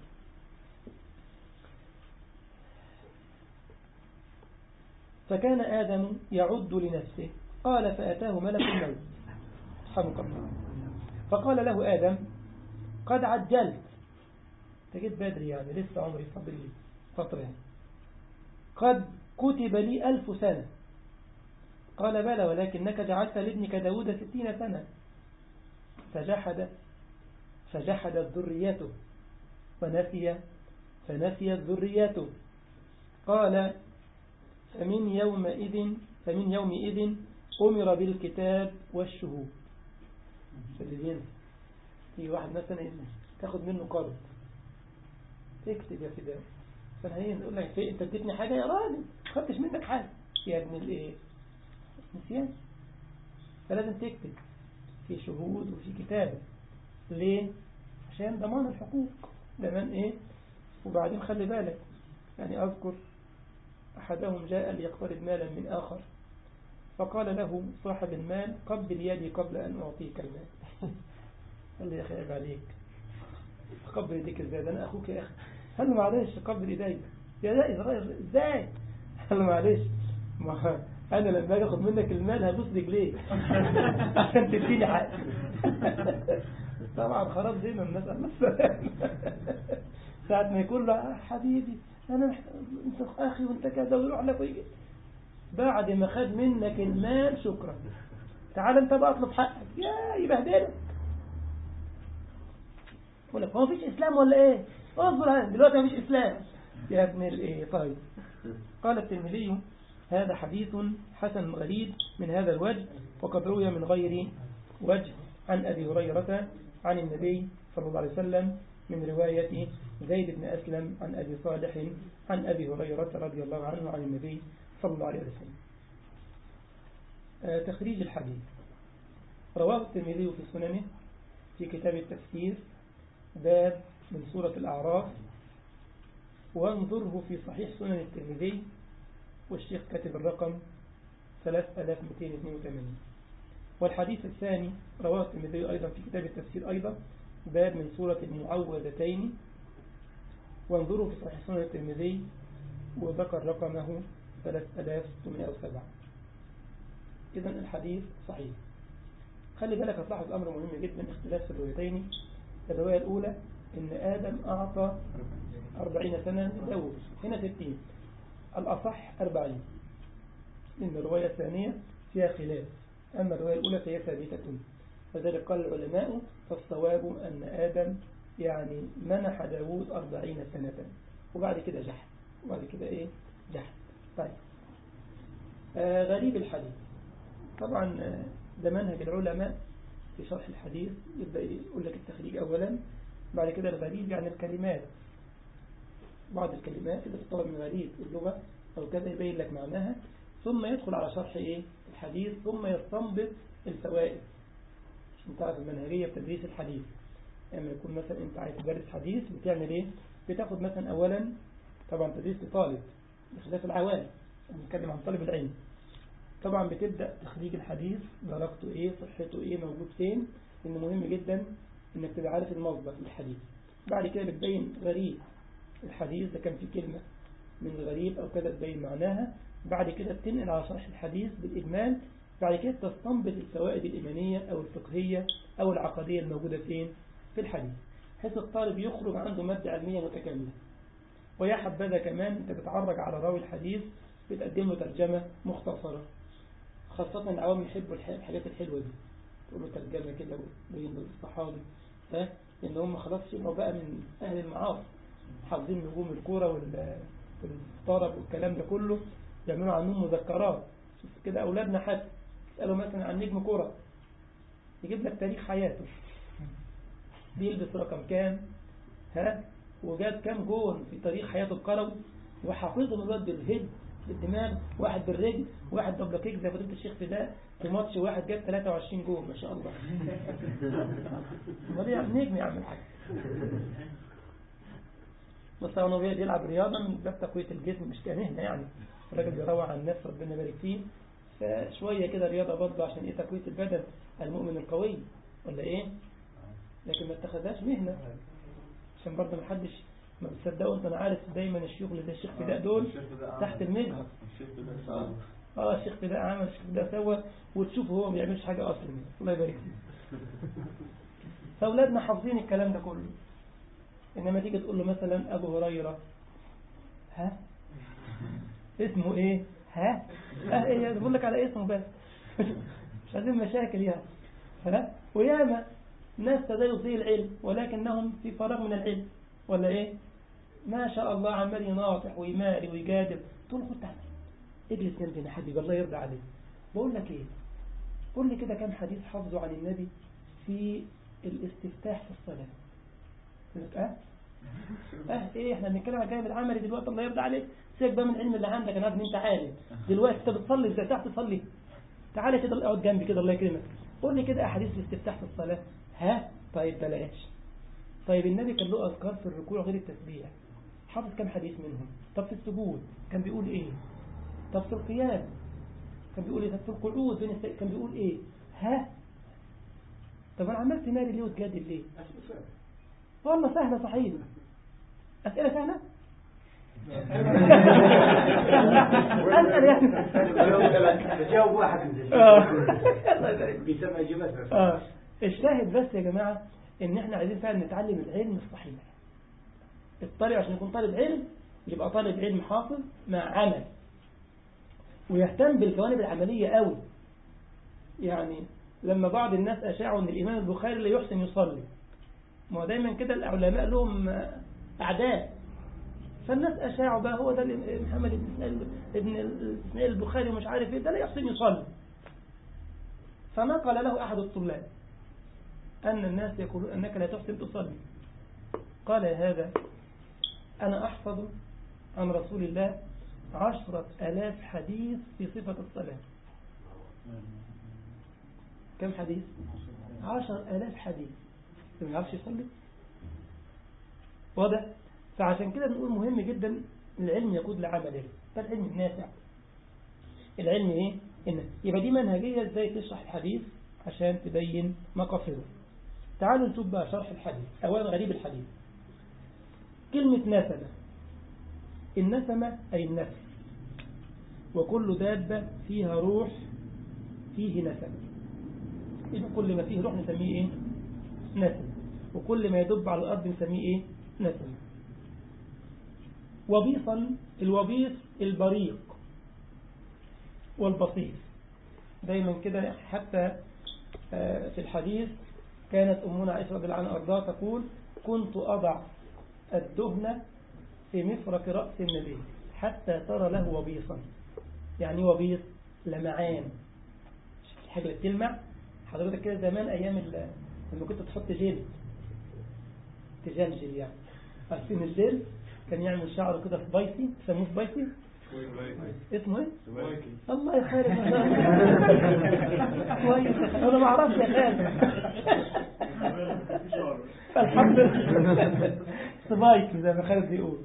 فكان آدم يعد لنفسه قال فأتاه ملك الموت رحمك الله فقال له آدم قد عجلت تجد بدري يعني لسه عمري فاضل لي فترة يعني. قد كتب لي ألف سنة قال بلى ولكنك جعلت لابنك داود ستين سنة فجحد فجحدت ذريته ونسي فنسيت ذريته قال فمن يومئذ فمن يومئذ أمر بالكتاب والشهود اللي في واحد مثلا تاخد منه قرض تكتب يا فداء فالهين يقول لك في انت اديتني حاجة يا راجل ما خدتش منك حاجة يا ابن الايه نسيان فلازم تكتب في شهود وفي كتابة ليه عشان ضمان الحقوق ضمان ايه وبعدين خلي بالك يعني اذكر احدهم جاء ليقترض مالا من اخر فقال له صاحب المال قبل يدي قبل ان اعطيك المال قال لي يا اخي عيب عليك قبل يديك ازاي ده انا اخوك يا اخي قال له معلش قبل ايديك يا لا ازاي ازاي قال له معلش ما انا لما اجي اخد منك المال هبوس رجليك عشان تديني حق طبعا خراب زي ما الناس الله السلامه ساعة ما يقول له حبيبي انا انت اخي وانت كذا ويروح لك ويجي بعد ما خد منك المال شكرا تعال انت بقى اطلب حقك يا يبهدلك يقول لك هو مفيش اسلام ولا ايه اصبر هذا دلوقتي مفيش اسلام يا ابن الايه طيب قال الترمذي هذا حديث حسن غريب من هذا الوجه وقد روي من غير وجه عن أبي هريرة عن النبي صلى الله عليه وسلم من رواية زيد بن أسلم عن أبي صالح عن أبي هريرة رضي الله عنه عن النبي صلى الله عليه وسلم آه تخريج الحديث رواه الترمذي في سننه في كتاب التفسير باب من سورة الأعراف وانظره في صحيح سنن الترمذي والشيخ كاتب الرقم 3282 والحديث الثاني رواه الترمذي أيضا في كتاب التفسير أيضا باب من سورة المعوذتين وانظروا في صحيح سنن الترمذي وذكر رقمه 3607 إذا الحديث صحيح خلي بالك هتلاحظ أمر مهم جدا اختلاف في الروايتين الرواية الأولى إن آدم أعطى 40 سنة لداود هنا 60 الأصح 40 إن الرواية الثانية فيها خلاف أما الرواية الأولى فهي ثابتة فذلك قال العلماء فالصواب أن آدم يعني منح داود أربعين سنة وبعد كده جحد وبعد كده إيه جحد طيب آه غريب الحديث طبعا آه ده منهج العلماء في شرح الحديث يبدأ يقول لك التخريج أولا بعد كده الغريب يعني الكلمات بعض الكلمات اللي تطلب من غريب اللغة أو كذا يبين لك معناها ثم يدخل على شرح إيه الحديث ثم يستنبط الفوائد عشان تعرف المنهجية في تدريس الحديث لما يعني يكون مثلا أنت عايز تدرس حديث بتعمل إيه بتاخد مثلا أولا طبعا تدريس لطالب بخلاف العوام بنتكلم عن طالب العلم طبعا بتبدأ تخريج الحديث درجته إيه صحته إيه موجود فين إنه مهم جدا إنك تبقى عارف المصدر للحديث بعد كده بتبين غريب الحديث ده كان فيه كلمة من الغريب أو كذا تبين معناها بعد كده بتنقل على شرح الحديث بالإجمال بعد كده تستنبط الفوائد الإيمانية أو الفقهية أو العقدية الموجودة فين في الحديث حيث الطالب يخرج عنده مادة علمية متكاملة ويا حبذا كمان أنت بتعرج على راوي الحديث بتقدم له ترجمة مختصرة خاصة العوام يحبوا الحاجات الحلوة دي تقول له ترجمة كده وبين الصحابي ها لأن هم خلاص شبعوا بقى من أهل المعاصي حافظين نجوم الكورة والطرب والكلام ده كله يعملوا عنهم مذكرات شوف كده أولادنا حتى يسألوا مثلا عن نجم كورة يجيب لك تاريخ حياته بيلبس رقم كام ها وجاب كام جون في تاريخ حياته الكروي وحافظهم الواد بالهد بالدماغ واحد بالرجل واحد دبل كيك زي فضيله الشيخ فداء في ماتش واحد جاب 23 جون ما شاء الله امال ايه نجم يعمل حاجه بس هو بيلعب رياضه من باب تقويه الجسم مش كمهنه يعني الراجل بيروع عن الناس ربنا يبارك فيه فشويه كده رياضه برضه عشان ايه تقويه البدن المؤمن القوي ولا ايه لكن ما اتخذهاش مهنه عشان برضه ما حدش ما بتصدقوا انت انا عارف دايما الشيوخ اللي زي الشيخ فداء دول تحت المجهر اه الشيخ فداء عمل الشيخ فداء سوى وتشوف هو ما بيعملش حاجه اصلا الله يبارك فيه فاولادنا حافظين الكلام ده كله انما تيجي تقول له مثلا ابو هريره ها اسمه ايه ها ها ايه بقول لك على اسمه بس مش عايزين مشاكل يعني ها وياما ناس تدلوا فيه العلم ولكنهم في فراغ من العلم ولا ايه ما شاء الله عمال يناطح ويماري ويجادل تقول له خد تعالى اجلس جنبنا حبيبي الله يرضى عليك بقول لك ايه قول لي كده كم حديث حافظه عن النبي في الاستفتاح في الصلاة يقول لك اه اه ايه احنا بنتكلم عن الجانب العملي دلوقتي الله يرضى عليك سيبك بقى من العلم اللي عندك انا عارف ان انت عالم دلوقتي انت بتصلي ازاي تعرف تصلي تعالى كده اقعد جنبي كده الله يكرمك قول لي كده احاديث الاستفتاح في الصلاه ها طيب بلاش طيب النبي كان له اذكار في الركوع غير التسبيح حافظ كم حديث منهم طب في السجود كان بيقول ايه طب في القيام كان بيقول ايه طب في القعود بين الس- كان بيقول ايه ها طب انا عملت مالي ليه وتجادل ليه والله سهلة صحيح أسئلة سهلة أسأل يعني جاوب واحد من آه. الله يبارك بيسمى إجابات آه. الشاهد بس يا جماعة إن إحنا عايزين فعلا نتعلم العلم الصحيح الطالب عشان يكون طالب علم يبقى طالب علم حافظ مع عمل ويهتم بالجوانب العملية قوي يعني لما بعض الناس أشاعوا أن الإمام البخاري لا يحسن يصلي ما هو دايما كده العلماء لهم أعداء فالناس أشاعوا بقى هو ده الإم- محمد بن إسماعيل ابن إسماعيل البخاري ومش عارف إيه ده لا يحسن يصلي فنقل له أحد الطلاب أن الناس يقولون أنك لا تحسن تصلي قال يا هذا أنا أحفظ عن رسول الله عشرة ألاف حديث في صفة الصلاة كم حديث عشر ألاف حديث ما يعرفش يصلي واضح فعشان كده بنقول مهم جدا العلم يقود لعمله ده العلم النافع العلم ايه إن يبقى دي منهجية ازاي تشرح الحديث عشان تبين مقاصده تعالوا نشوف بقى شرح الحديث اولا غريب الحديث كلمة نسمة النسمة أي النسل وكل دابة فيها روح فيه نسم يبقى كل ما فيه روح نسميه ايه نسم وكل ما يدب على الأرض نسميه ايه نسم وبيصا الوبيص البريق والبسيط دايما كده حتى آه، في الحديث كانت أمنا عائشة رضي الله عنها أرضاها تقول كنت أضع الدهن في مفرق رأس النبي حتى ترى له وبيصا يعني وبيص لمعان شفت الحاجة اللي بتلمع حضرتك كده زمان أيام ال- لما كنت تحط جيل تجلجل يعني عارفين الجيل كان يعمل شعره كده سبايسي يسموه سبايسي اسمه ايه؟ الله يخير كويس يا خالد. انا ما اعرفش يا خالد الحمد لله سبايكي زي ما خالد بيقول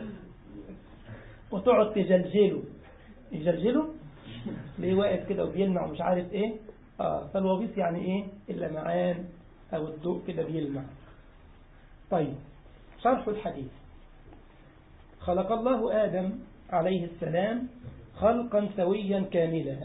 وتقعد تجلجله يجلجله ليه واقف كده وبيلمع ومش عارف ايه اه فالوبيص يعني ايه اللمعان او الضوء كده بيلمع طيب شرح الحديث خلق الله آدم عليه السلام خلقا سويا كاملا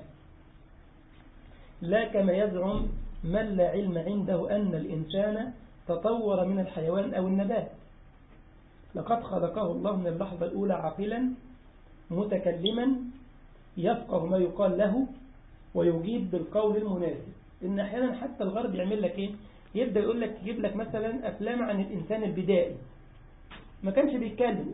لا كما يزعم من لا علم عنده أن الإنسان تطور من الحيوان أو النبات لقد خلقه الله من اللحظة الأولى عاقلا متكلما يفقه ما يقال له ويجيب بالقول المناسب إن أحيانا حتى الغرب يعمل لك إيه يبدأ يقول لك يجيب لك مثلا أفلام عن الإنسان البدائي ما كانش بيتكلم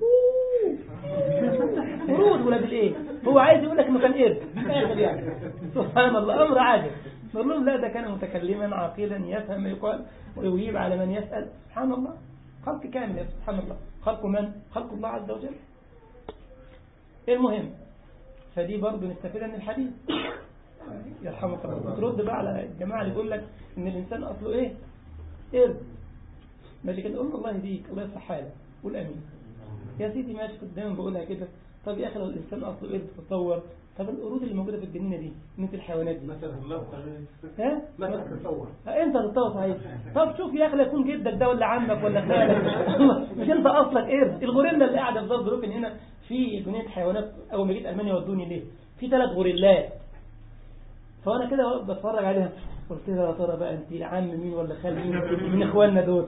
ورود ولاد الايه هو عايز يقول لك انه كان قرد آخر يعني سبحان الله امر عاجب نقول لهم لا ده كان متكلما عاقلا يفهم ما يقال ويجيب على من يسأل سبحان الله خلق كامل يا سبحان الله خلق من خلق الله عز وجل المهم فدي برضه نستفيدها من الحديث يرحمك الله بترد بقى على الجماعة اللي بيقول لك ان الانسان اصله ايه قرد ماشي كده قول الله يهديك الله يصلح حالك قول امين يا سيدي ماشي كنت دايما بقولها كده طب يا اخي لو الانسان اصله قرد تطور طب القرود اللي موجوده في الجنينه دي مثل الحيوانات دي مثلا ها مثلا تطور ها، انت تتطور صحيح طب شوف يا اخي لا يكون جدك ده ولا عمك ولا خالك مش انت اصلك قرد الغوريلا اللي قاعده في دار بروكن هنا في جنينه حيوانات اول ما جيت المانيا ودوني ليه في ثلاث غوريلات فانا كده بتفرج عليها قلت لها يا ترى بقى انت عم مين ولا خال مين من اخواننا دول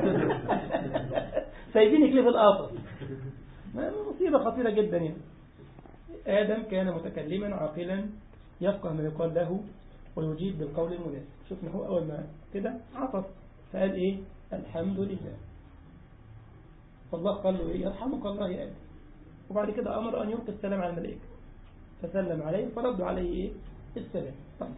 سايبينك ليه في القفص مصيبه خطيره جدا يعني آدم كان متكلما عاقلا يفقه ما يقال له ويجيب بالقول المناسب شفنا هو أول ما كده عطف فقال إيه الحمد لله فالله قال له إيه يرحمك الله يا آدم وبعد كده أمر أن يلقي السلام على الملائكة فسلم عليه فردوا عليه إيه السلام طيب.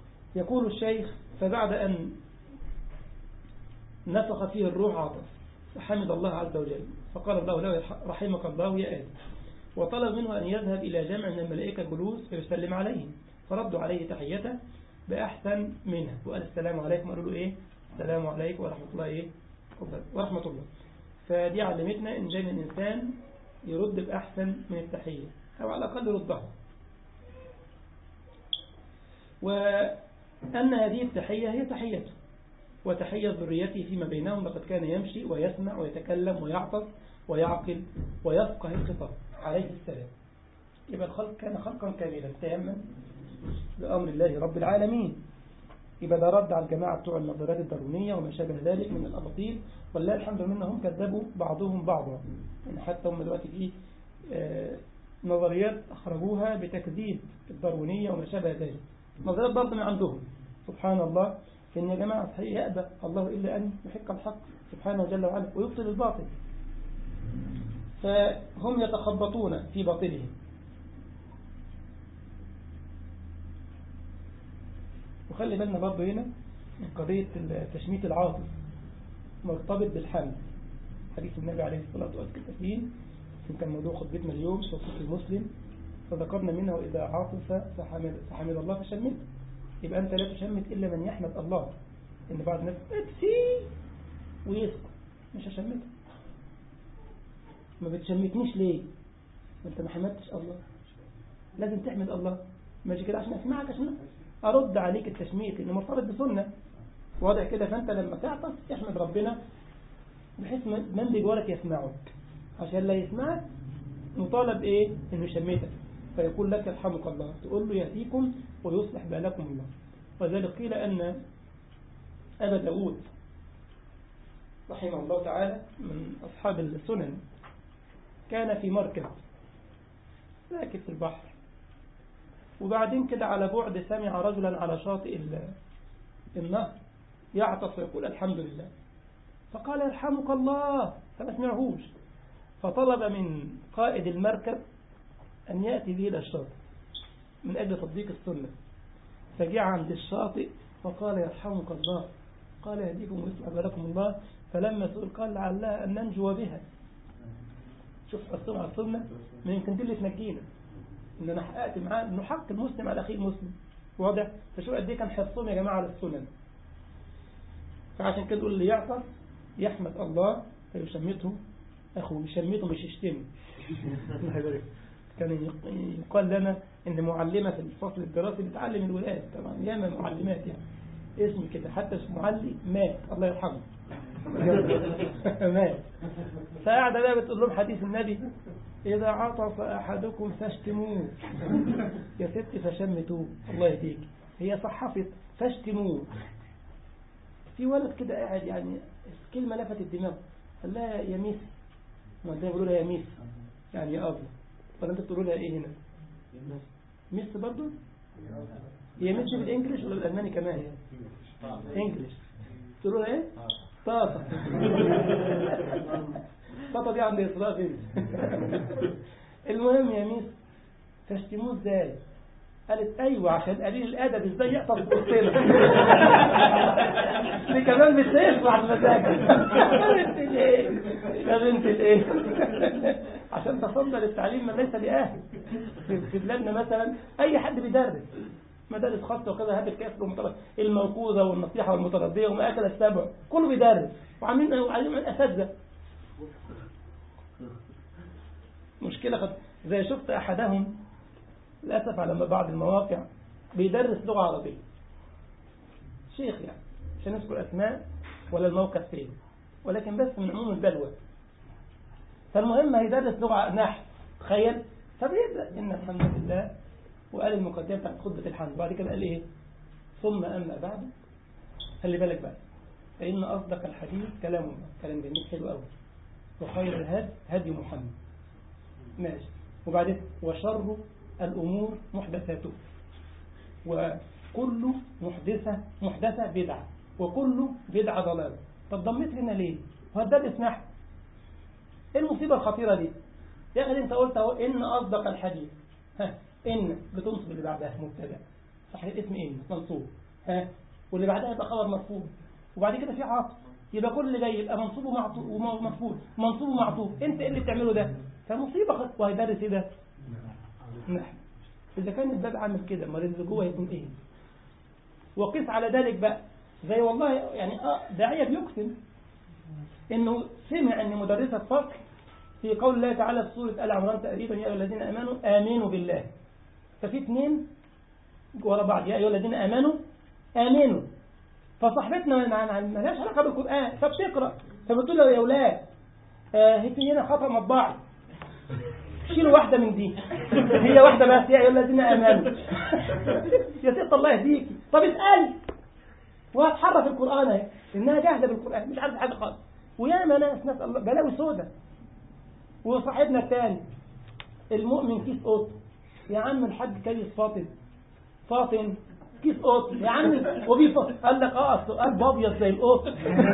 يقول الشيخ فبعد أن نفخ فيه الروح عطف وحمد الله عز وجل فقال الله له رحمك الله يا آدم وطلب منه أن يذهب إلى جمع من الملائكة جلوس فيسلم عليهم فردوا عليه تحيته بأحسن منها وقال السلام عليكم قالوا له إيه السلام عليكم ورحمة الله إيه ورحمة الله فدي علمتنا إن دايما الإنسان يرد بأحسن من التحية أو على الأقل يردها وأن هذه التحية هي تحيته وتحية ذريته فيما بينهم لقد كان يمشي ويسمع ويتكلم ويعطس ويعقل ويفقه الخطاب عليه السلام يبقى الخلق كان خلقا كاملا تاما لأمر الله رب العالمين يبقى ده رد على الجماعة بتوع النظريات الدارونية وما شابه ذلك من الأباطيل والله الحمد لله منهم كذبوا بعضهم بعضا يعني حتى هم دلوقتي في آه نظريات أخرجوها بتكذيب الدارونية وما شابه ذلك نظريات برضه من عندهم سبحان الله إن يا جماعة صحيح يأبى الله إلا أن يحق الحق سبحانه جل وعلا ويبطل الباطل فهم يتخبطون في باطلهم وخلي بالنا برضه هنا من قضية تشميت العاطف مرتبط بالحمد حديث النبي عليه الصلاة والسلام كان موضوع خطبتنا اليوم في صحيح المسلم فذكرنا منه إذا عاطف فحمد, فحمد الله فشمت يبقى أنت لا تشمت إلا من يحمد الله إن بعض الناس اتسي ويسقط مش هشمتك ما بتشمتنيش ليه ما انت ما حمدتش الله لازم تحمد الله ماشي كده عشان اسمعك عشان ارد عليك التشميت لانه مرتبط بسنه واضح كده فانت لما تعطس تحمد ربنا بحيث من بجوارك يسمعك عشان لا يسمعك مطالب ايه انه يشمتك فيقول لك يرحمك الله تقول له يهديكم ويصلح بالكم الله وذلك قيل ان ابا داود رحمه الله تعالى من اصحاب السنن كان في مركب راكب في البحر وبعدين كده على بعد سمع رجلا على شاطئ النهر يعطس ويقول الحمد لله فقال يرحمك الله فما سمعهوش فطلب من قائد المركب أن يأتي به إلى الشاطئ من أجل تطبيق السنة فجاء عند الشاطئ فقال يرحمك الله قال يهديكم ويصلح بالكم الله فلما سئل قال لعلها أن ننجو بها شوف حرصهم على السنة ما يمكن دي اللي تنجينا ان انا حققت معاه انه حق المسلم على اخيه المسلم واضح فشو قد ايه كان حرصهم يا جماعه على السنن فعشان كده يقول اللي يعطس يحمد الله فيشمته اخوه يشمته مش يشتمه كان يقال لنا ان معلمه في الفصل الدراسي بتعلم الولاد طبعا ياما معلمات يعني اسم كده حتى اسم معلم مات الله يرحمه مات فقاعدة بقى بتقول لهم حديث النبي إذا عطس أحدكم فاشتموه يا ست فشمتوه الله يهديك هي صحفت فاشتموه في ولد كده قاعد يعني كلمة لفتت الدماغ قال لها يا ميس ما انت بيقولوا لها يا ميس يعني يا أبو ولا انت بتقولوا لها ايه هنا ميس برضو هي ميس بالانجلش ولا بالالماني كمان انجلش تقولوا لها ايه طاطا طاطا دي عند إصلاء فين المهم يا ميس تشتموه ازاي قالت ايوه عشان قليل الادب ازاي يعطف بوسطنا دي كمان مش هيطلع بمزاجك يا بنت الايه يا بنت الايه عشان تصدر التعليم من ليس لاهل في بلادنا مثلا اي حد بيدرس مدارس خاصة وكذا هات الكسر الموقوذة والنصيحة والمتردية وما أكل السبع كله بيدرس وعاملين وعاملين الأساتذة مشكلة خد... زي شفت أحدهم للأسف على بعض المواقع بيدرس لغة عربية شيخ يعني مش هنذكر أسماء ولا الموقع فين ولكن بس من عموم البلوى فالمهم هيدرس لغة نحو تخيل فبيبدأ إن الحمد لله وقال المقدمة بتاعت خطبة الحمد وبعد كده قال إيه ثم أما بعد خلي بالك بقى فإن أصدق الحديث كلام الله كلام جميل حلو قوي وخير الهدي هدي محمد ماشي وبعدين وشر الأمور محدثاته وكل محدثة محدثة بدعة وكل بدعة ضلالة طب ضميت هنا ليه وهدد اسمح ايه المصيبة الخطيرة دي يا أخي أنت قلت اهو إن أصدق الحديث ها إن بتنصب اللي بعدها مبتدا صحيح اسم إن منصوب ها واللي بعدها يبقى خبر مرفوع وبعد كده في عاطف يبقى كل اللي جاي يبقى منصوب ومعطوف ومفعول منصوب ومعطوف انت ايه اللي بتعمله ده فمصيبه خط وهيدرس ايه ده نحن اذا كان الباب عامل كده امال اللي جوه هيكون ايه وقيس على ذلك بقى زي والله يعني اه داعيه بيقسم انه سمع ان مدرسه فصل في قول الله تعالى في سوره ال عمران تقريبا يا ايها الذين امنوا امنوا بالله ففي اثنين ورا بعض يا ايها الذين امنوا امنوا فصاحبتنا ما لهاش علاقه بالقران فبتقرا فبتقول له يا اولاد آه هي هنا خطا مطبعي شيلوا واحده من دي هي واحده بس يا ايها الذين امنوا يا ست الله يهديكي طب اسالي وهتحرف القران اهي انها جاهله بالقران مش عارفه حاجه خالص وياما ناس ناس الله بلاوي سودا وصاحبنا الثاني المؤمن كيس قط يا عم الحاج كيس فاطم فاطم كيس قط يا عم وبيفاطم قال لك اه اصل قلب ابيض زي القط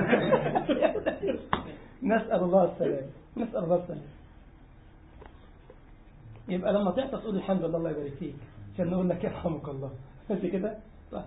نسال الله السلامه نسال الله السلامه يبقى لما تعطى تقول الحمد لله الله يبارك فيك عشان نقول لك يرحمك الله انت كده صح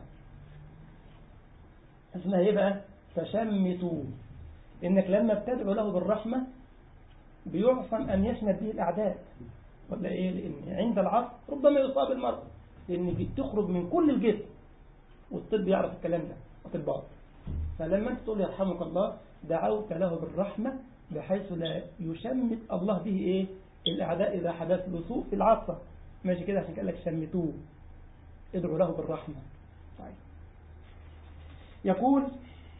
اسمها ايه بقى تشمتوا انك لما بتدعو له بالرحمه بيعصم ان يشمت به الاعداء ولا ايه لان عند العصر ربما يصاب المرء لان بتخرج من كل الجسم والطب يعرف الكلام ده اطباء فلما انت تقول يرحمك الله دعوت له بالرحمه بحيث لا يشمت الله به ايه الأعداء إذا حدث له سوء في العطفة ماشي كده عشان قال لك شمتوه ادعوا له بالرحمة طيب يقول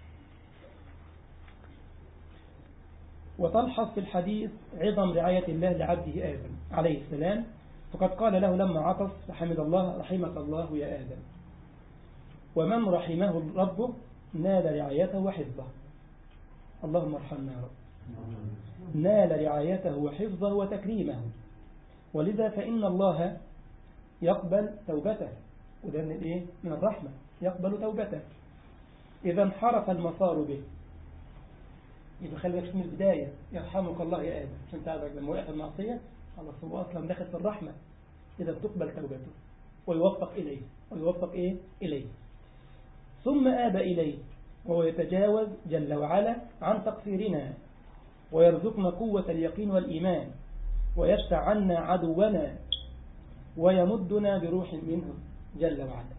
وتلحظ في الحديث عظم رعاية الله لعبده آدم عليه السلام فقد قال له لما عطس فحمد الله رحمك الله يا آدم ومن رحمه ربه نال رعايته وحفظه اللهم ارحمنا يا رب نال رعايته وحفظه وتكريمه ولذا فإن الله يقبل توبته وده من الايه من الرحمة يقبل توبته إذا انحرف المسار به يبقى خلي بالك من البداية يرحمك الله يا آدم عشان تعرف لما وقع في المعصية خلاص هو أصلا داخل في الرحمة إذا تقبل توبته ويوفق إليه ويوفق إيه إليه ثم آب إليه وهو يتجاوز جل وعلا عن تقصيرنا ويرزقنا قوة اليقين والإيمان ويدفع عنا عدونا ويمدنا بروح منه جل وعلا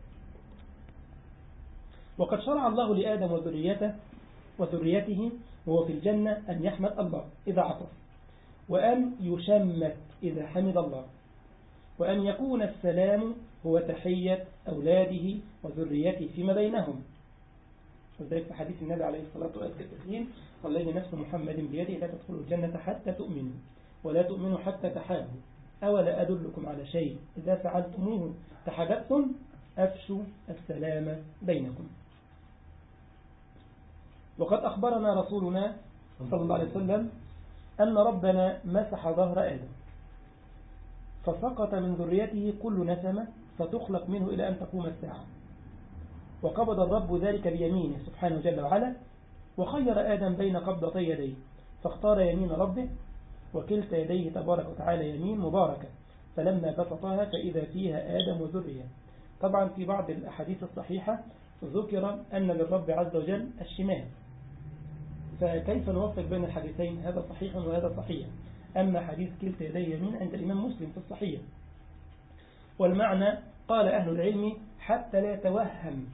وقد شرع الله لآدم وذريته وذريته وهو في الجنة أن يحمد الله إذا عطف وأن يشمت إذا حمد الله وأن يكون السلام هو تحية أولاده وذريته فيما بينهم وذلك في حديث النبي عليه الصلاة والسلام والذي نفس محمد بيده لا تدخلوا الجنة حتى تؤمنوا ولا تؤمنوا حتى تحابوا أولا أدلكم على شيء إذا فعلتموه تحاببتم أفشوا السلام بينكم وقد أخبرنا رسولنا صلى الله عليه وسلم أن ربنا مسح ظهر آدم فسقط من ذريته كل نسمة فتخلق منه إلى أن تقوم الساعة وقبض الرب ذلك بيمينه سبحانه جل وعلا وخير آدم بين قبضتي يديه فاختار يمين ربه وكلتا يديه تبارك وتعالى يمين مباركة فلما بسطها فإذا فيها آدم وذرية طبعا في بعض الأحاديث الصحيحة ذكر أن للرب عز وجل الشمال فكيف نوفق بين الحديثين هذا صحيح وهذا صحيح أما حديث كلتا يدي يمين عند الإمام مسلم في الصحيح والمعنى قال أهل العلم حتى لا يتوهم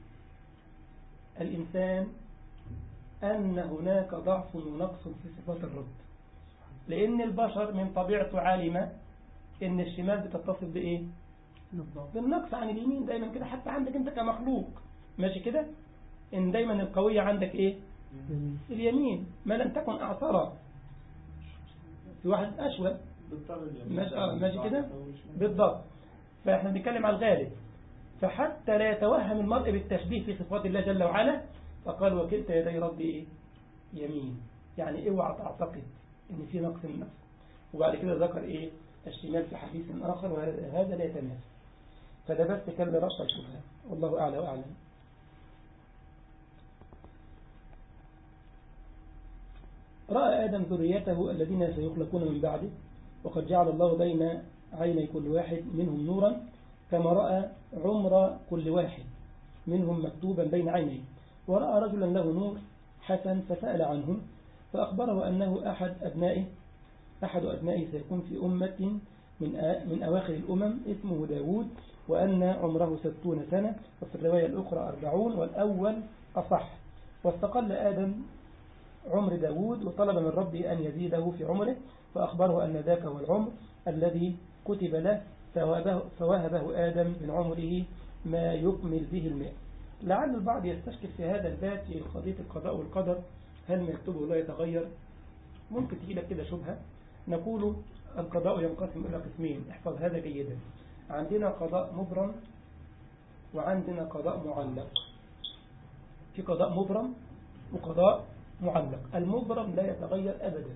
الإنسان أن هناك ضعف ونقص في صفات الرب لأن البشر من طبيعته عالمة إن الشمال بتتصل بإيه بالنقص عن اليمين دايما كده حتى عندك أنت كمخلوق ماشي كده إن دايما القوية عندك إيه اليمين ما لم تكن أعصرا في واحد أشول ماشي, آه ماشي كده بالضبط فإحنا بنتكلم على الغالب فحتى لا يتوهم المرء بالتشبيه في صفات الله جل وعلا فقال وكلتا يدي ربي إيه؟ يمين يعني اوعى تعتقد ان في نقص النفس وبعد كده ذكر ايه الشمال في حديث اخر وهذا لا يتناسب فده بس كان لرفع الشبهه والله اعلى واعلم راى ادم ذريته الذين سيخلقون من بعده وقد جعل الله بين عيني كل واحد منهم نورا كما راى عمر كل واحد منهم مكتوبا بين عينيه ورأى رجلا له نور حسن فسأل عنه فأخبره أنه أحد أبنائه أحد أبنائه سيكون في أمة من من أواخر الأمم اسمه داود وأن عمره ستون سنة وفي الرواية الأخرى أربعون والأول أصح واستقل آدم عمر داود وطلب من ربه أن يزيده في عمره فأخبره أن ذاك هو العمر الذي كتب له فوهبه آدم من عمره ما يكمل به الماء لعل البعض يستشكل في هذا الباب في قضية القضاء والقدر هل ما يكتبه لا يتغير ممكن تجي لك كده شبهة نقول القضاء ينقسم إلى قسمين احفظ هذا جيدا عندنا قضاء مبرم وعندنا قضاء معلق في قضاء مبرم وقضاء معلق المبرم لا يتغير أبدا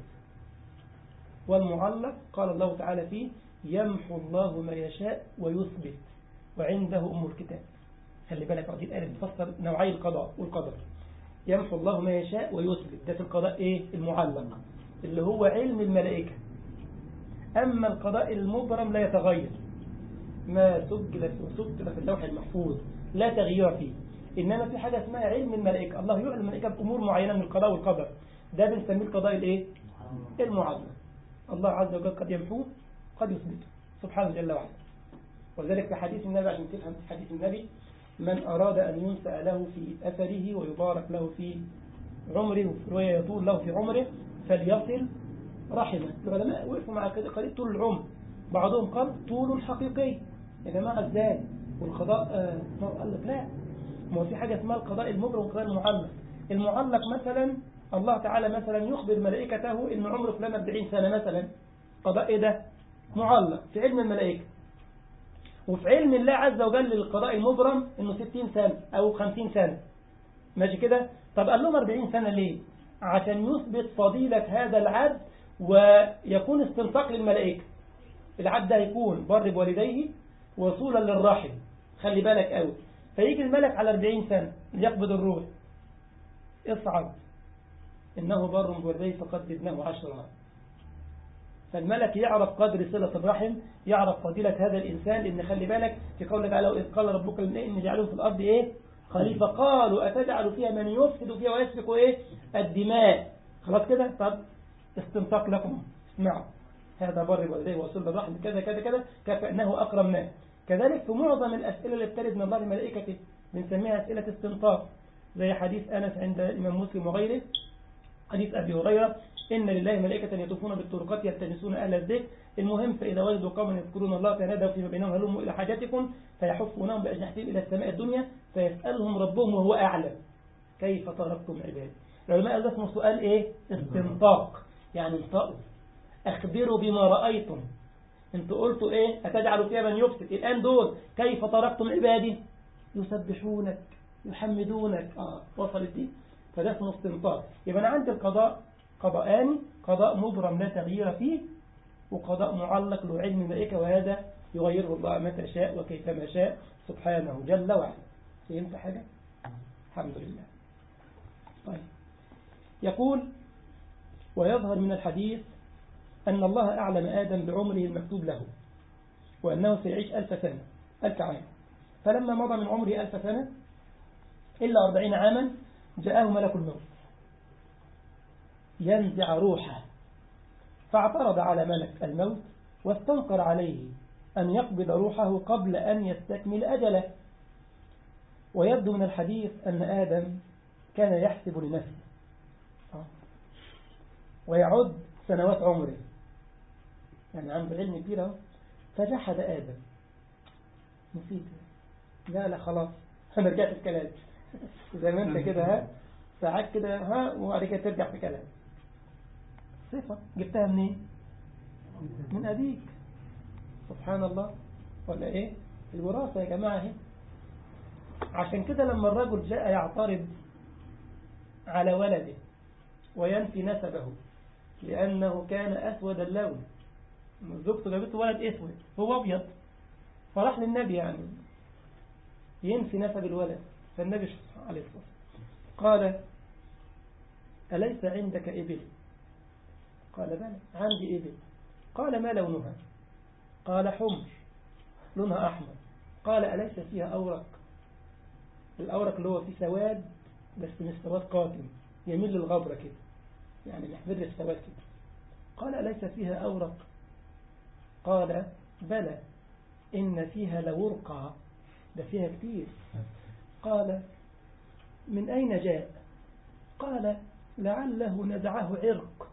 والمعلق قال الله تعالى فيه يمحو الله ما يشاء ويثبت وعنده أم الكتاب خلي بالك هذه الآية بتفسر نوعي القضاء والقدر يمحو الله ما يشاء ويثبت ده في القضاء إيه المعلق اللي هو علم الملائكة أما القضاء المبرم لا يتغير ما سجل وسجل في اللوح المحفوظ لا تغيير فيه إنما في حاجة اسمها علم الملائكة الله يعلم الملائكة بأمور معينة من القضاء والقدر ده بنسميه القضاء الإيه المعلق الله عز وجل قد يمحوه قد يثبته سبحانه جل وعلا ولذلك في حديث النبي عشان تفهم في حديث النبي من أراد أن ينسأ له في أثره ويبارك له في عمره ويطول له في عمره فليصل رحمه العلماء وقفوا مع كده قريب طول العمر بعضهم قال طول حقيقي يا جماعة ازاي والقضاء آه قال لك لا ما هو في حاجة اسمها القضاء المبرم والقضاء المعلق المعلق مثلا الله تعالى مثلا يخبر ملائكته ان عمر فلان 40 سنة مثلا قضاء ايه ده معلق في علم الملائكة وفي علم الله عز وجل للقضاء المبرم انه 60 سنة او 50 سنة ماشي كده طب قال لهم 40 سنة ليه عشان يثبت فضيلة هذا العبد ويكون استنطاق للملائكة العبد ده يكون بر بوالديه وصولا للرحم خلي بالك قوي فيجي الملك على 40 سنة ليقبض الروح اصعد إنه بر بوالديه فقد زدناه عشرا فالملك يعرف قدر صلة الرحم يعرف فضيلة هذا الإنسان لأن خلي بالك في قوله تعالى وإذ قال ربك للملائكة إن جعلهم في الأرض إيه خليفة قالوا أتجعل فيها من يفسد فيها ويسفك إيه الدماء خلاص كده طب استنطاق لكم اسمعوا هذا بر والديه وصل الرحم كذا كذا كذا كأنه أكرمناه كذلك في معظم الأسئلة اللي بترد من الله لملائكته بنسميها أسئلة استنطاق زي حديث أنس عند الإمام مسلم وغيره حديث أبي هريرة إن لله ملائكة يطوفون بالطرقات يلتمسون أهل الذكر المهم فإذا وجدوا قوما يذكرون الله تنادوا فيما بينهم هلموا إلى حاجاتكم فيحفونهم بأجنحتهم إلى السماء الدنيا فيسألهم ربهم وهو أعلم كيف تركتم عبادي العلماء ده اسمه سؤال إيه استنطاق يعني انطقوا أخبروا بما رأيتم انتوا قلتوا إيه أتجعلوا فيها من يفسد الآن دول كيف تركتم عبادي يسبحونك يحمدونك آه وصلت دي فده اسمه استنطاق يبقى أنا عندي القضاء قضاءان قضاء مبرم لا تغيير فيه وقضاء معلق له علم الملائكة وهذا يغيره الله متى شاء وكيفما شاء سبحانه جل وعلا فهمت حاجة؟ الحمد لله طيب يقول ويظهر من الحديث أن الله أعلم آدم بعمره المكتوب له وأنه سيعيش ألف سنة ألف عام فلما مضى من عمره ألف سنة إلا أربعين عاما جاءه ملك الموت ينزع روحه فاعترض على ملك الموت واستنكر عليه أن يقبض روحه قبل أن يستكمل أجله ويبدو من الحديث أن آدم كان يحسب لنفسه ويعد سنوات عمره يعني عنده علم كبير اهو فجحد آدم نسيت لا لا خلاص أنا رجعت في كلامي زي ما أنت كده ها ساعات كده ها وبعد كده ترجع في كلام صفة جبتها منين من أبيك سبحان الله ولا إيه الوراثة يا جماعة اهي عشان كده لما الرجل جاء يعترض على ولده وينفي نسبه لأنه كان أسود اللون زوجته جابته ولد أسود هو أبيض فراح للنبي يعني ينفي نسب الولد فالنبي عليه الصلاة قال أليس عندك إبل قال بلى عندي إبل قال ما لونها قال حمر لونها أحمر قال أليس فيها أورق الأورق اللي هو فيه سواد بس مش سواد قاتم يميل للغبرة كده يعني محمر السواد كده قال أليس فيها أورق قال بلى إن فيها لورقة ده فيها كتير قال من أين جاء قال لعله نزعه عرق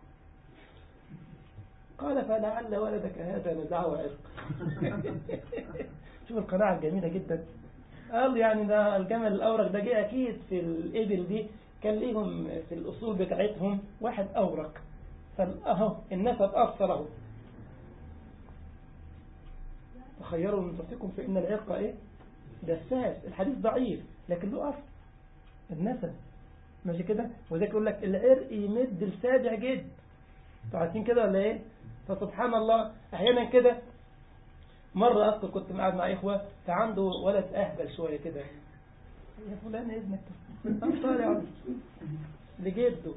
قال فلعل ولدك هذا نزعه عرق شوف القناعة الجميلة جدا قال يعني ده الجمل الأورق ده جه أكيد في الإبل دي كان ليهم في الأصول بتاعتهم واحد أورق فأهو النسب أثر أهو تخيروا من نفسكم فإن العرق إيه دساس الحديث ضعيف لكن له أصل النسب ماشي كده وذلك يقول لك العرق يمد لسابع جد انتوا عارفين كده ولا ايه فسبحان الله احيانا كده مرة أذكر كنت قاعد مع إخوة فعنده ولد أهبل شوية كده يا فلان ابنك أنا طالع لجده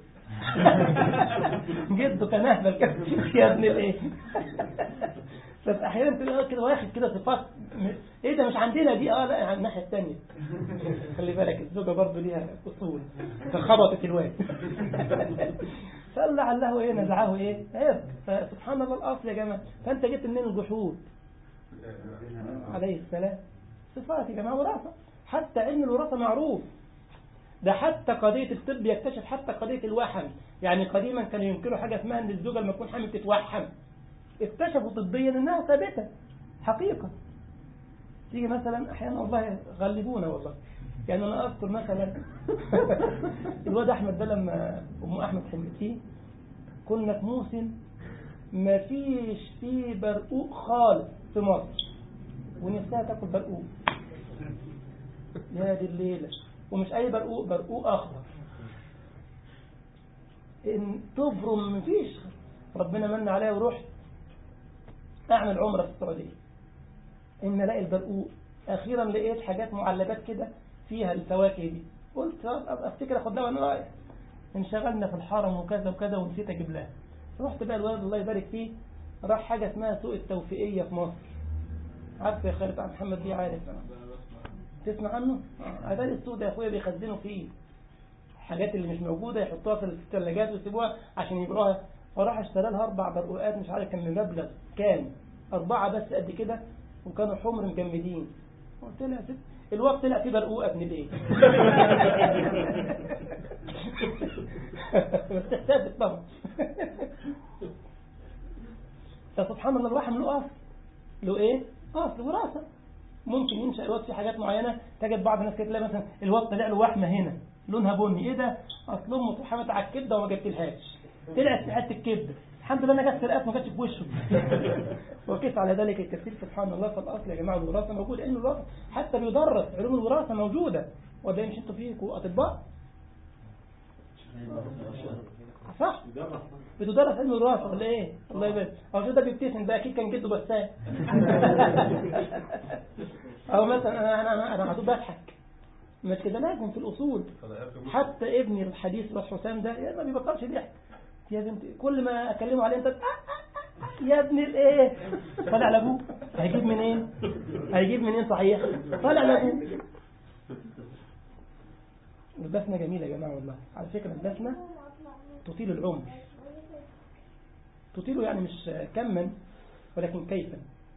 جده كان أهبل كده يا ابن الإيه فأحيانا تلاقي كده واحد كده صفات إيه ده مش عندنا دي أه لا على الناحية الثانية خلي بالك الزوجة برضه ليها أصول فخبطت الواد فلعله إيه نزعه إيه عرق فسبحان الله الأصل يا جماعة فأنت جبت منين الجحود عليه السلام صفات يا جماعة وراثة حتى علم الوراثة معروف ده حتى قضية الطب يكتشف حتى قضية الوحم يعني قديما كانوا ينكروا حاجة اسمها ان الزوجة لما تكون حامل تتوحم اكتشفوا طبيا انها ثابتة حقيقة تيجي مثلا احيانا والله غلبونا والله يعني انا اذكر مثلا الواد احمد ده لما ام احمد حملتيه كنا في موسم ما فيش فيه برقوق خالص في مصر ونفسها تاكل برقوق يا دي الليلة ومش أي برقوق برقوق أخضر إن تبرم مفيش ربنا من عليها ورحت أعمل عمرة في السعودية إن الاقي البرقوق أخيرا لقيت حاجات معلبات كده فيها الفواكه دي قلت أفتكر أخد لها وأنا رايح انشغلنا في الحرم وكذا وكذا ونسيت أجيب لها رحت بقى الولد الله يبارك فيه راح حاجة اسمها سوق التوفيقية في مصر عارف يا خالد عبد محمد دي عارف أنا تسمع عنه هذا السوق ده يا اخويا بيخزنوا فيه الحاجات اللي مش موجودة يحطوها في الثلاجات ويسيبوها عشان يبيعوها فراح اشترى لها اربع برقوقات مش عارف كان بمبلغ كام اربعة بس قد كده وكانوا حمر مجمدين قلت لها يا ست الوقت طلع فيه برقوقة ابن الايه بس تحتاج طبعا فسبحان الله الواحد له اصل له ايه اصل وراثه ممكن ينشأ الواد في حاجات معينة تجد بعض الناس كده تلاقي مثلا الواد طلع له وحمة هنا لونها بني ايه ده اصل امه اترحمت على الكبده وما جبتلهاش طلعت في حته الكبده الحمد لله انا جت سرقات ما جاتش في وشه وقف على ذلك الكثير سبحان الله فالاصل يا جماعه الوراثه موجود علم الوراثه حتى بيدرس علوم الوراثه موجوده وده مش انتوا فيكم اطباء صح بتدرس علم الوراثه ولا ايه الله يبارك هو شو ده بيبتسم ده اكيد كان جده بسام او مثلا انا انا انا هتبقى بضحك مش كده لازم في الاصول حتى ابني الحديث راس حسام ده ما بيبطلش ضحك يا بنت كل ما اكلمه عليه انت يا ابن الايه طالع لابوه هيجيب منين هيجيب منين صحيح طالع لابوه البسمه جميله يا جماعه والله على فكره البسمه تطيل العمر تطيله يعني مش كما ولكن كيفا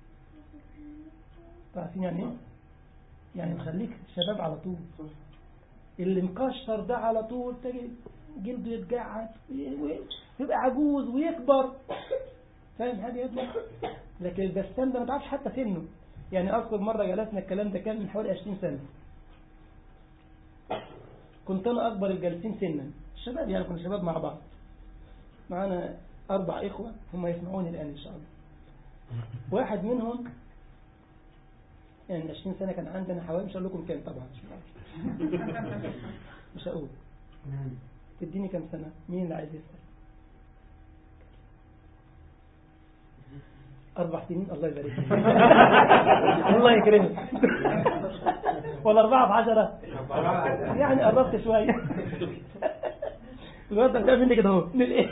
عارفين يعني ايه يعني نخليك شباب على طول اللي مكشر ده على طول تجي جلده يتجعد ويبقى عجوز ويكبر فاهم هذه يا ابني لكن البسام ده ما تعرفش حتى سنه يعني اذكر مره جلسنا الكلام ده كان من حوالي 20 سنه كنت انا اكبر الجالسين سنا الشباب يعني كنا شباب مع بعض معانا اربع اخوه هم يسمعوني الان ان شاء الله واحد منهم يعني 20 سنه كان عندنا حوالي مش هقول لكم كام طبعا مش هقول تديني كام سنه مين اللي عايز يسال أربع سنين الله يبارك فيك الله يكرمك ولا أربعة في عشرة يعني قربت شوية الواد ده مني كده اهو من ايه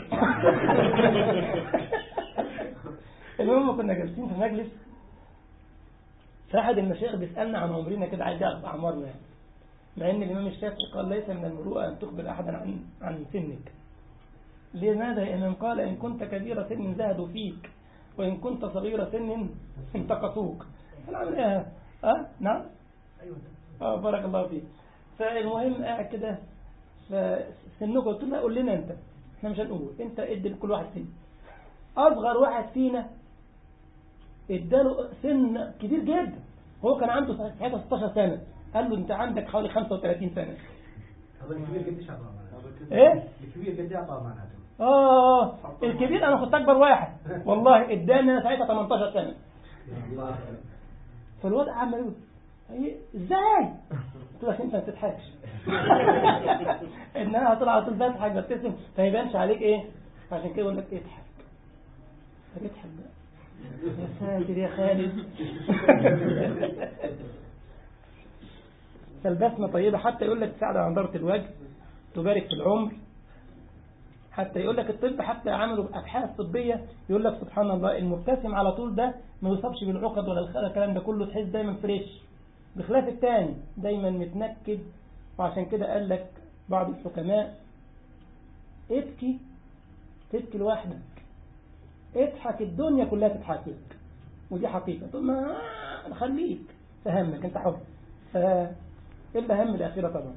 المهم كنا جالسين في مجلس فأحد المشايخ بيسألنا عن عمرنا كده عايز يعرف أعمارنا يعني مع ان الامام الشافعي قال ليس من المروءه ان تخبر احدا عن عن سنك لماذا يا امام قال ان كنت كبير سن زهدوا فيك وان كنت صغير سن انتقصوك فالعمل ايه اه نعم ايوه اه بارك الله فيك فالمهم قاعد كده فسنك قلت له قول لنا انت احنا مش هنقول انت ادي لكل واحد سن اصغر واحد فينا اداله سن كبير جدا هو كان عنده ساعتها 16 سنه قال له انت عندك حوالي 35 سنه هذا الكبير قديش اعطاه معناته؟ ايه الكبير قد اعطاه معناته؟ اه الكبير انا كنت اكبر واحد والله اداني انا ساعتها 18 سنه الله فالواد عمال يقول هي ازاي قلت له عشان انت ما تضحكش ان انا هطلع على طول بضحك ببتسم فما يبانش عليك ايه عشان كده يقول لك اضحك فبيضحك بقى يا ساتر يا خالد فالبسمة طيبة حتى يقول لك تساعد على نضارة الوجه تبارك في العمر حتى يقول لك الطب حتى عملوا أبحاث طبية يقول لك سبحان الله المبتسم على طول ده ما يصابش بالعقد ولا الخلل الكلام ده كله تحس دايما فريش بخلاف التاني دايما متنكد وعشان كده قال لك بعض الحكماء ابكي تبكي لوحدك اضحك الدنيا كلها تضحك لك ودي حقيقة طب ما خليك فهمك انت حر ف إلا هم الآخرة طبعا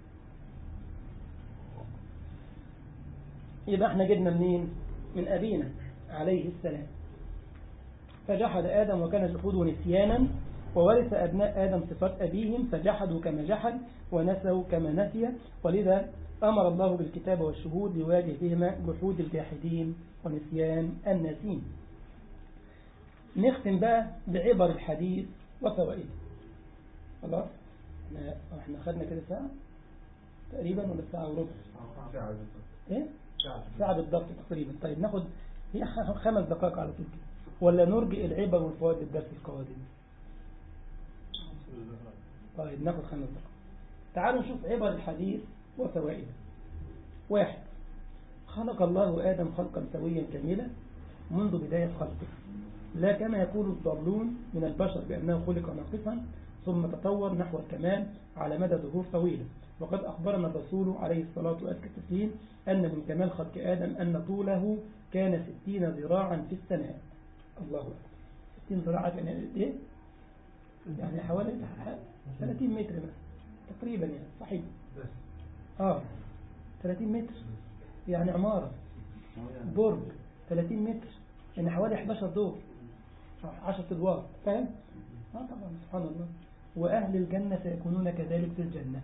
يبقى احنا جبنا منين من أبينا عليه السلام فجحد آدم وكان جحوده نسيانا وورث أبناء آدم صفات أبيهم فجحدوا كما جحد ونسوا كما نسي ولذا أمر الله بالكتاب والشهود ليواجه بهما جحود الجاحدين ونسيان الناسين نختم بقى بعبر الحديث وفوائده خلاص احنا احنا خدنا كده ساعة تقريبا ولا ساعة وربع ايه ساعة بالضبط تقريبا طيب ناخد هي خمس دقائق على طول كده ولا نرجئ العبر والفوائد الدرس القادم طيب ناخد خمس دقائق تعالوا نشوف عبر الحديث وفوائده واحد خلق الله آدم خلقا سويا كاملا منذ بداية خلقه لا كما يقول الضالون من البشر بأنه خلق ناقصا ثم تطور نحو الكمال على مدى دهور طويلة وقد أخبرنا الرسول عليه الصلاة والسلام أن من كمال خلق آدم أن طوله كان ستين ذراعا في السماء الله أكبر ستين ذراعا يعني إيه؟ يعني حوالي 30 متر بس تقريبا يعني صحيح آه 30 متر يعني عمارة برج 30 متر يعني حوالي 11 دور 10 ادوار فاهم؟ اه طبعا سبحان الله وأهل الجنة سيكونون كذلك في الجنة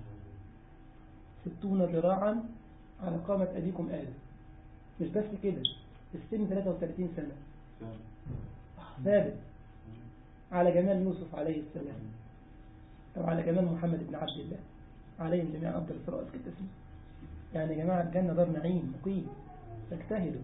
ستون ذراعا على قامة أبيكم آدم مش بس كده السن 33 سنة ثابت على جمال يوسف عليه السلام أو على جمال محمد بن عبد الله عليهم جميعا أفضل الصلاة والسلام يعني يا جماعة الجنة دار نعيم مقيم فاجتهدوا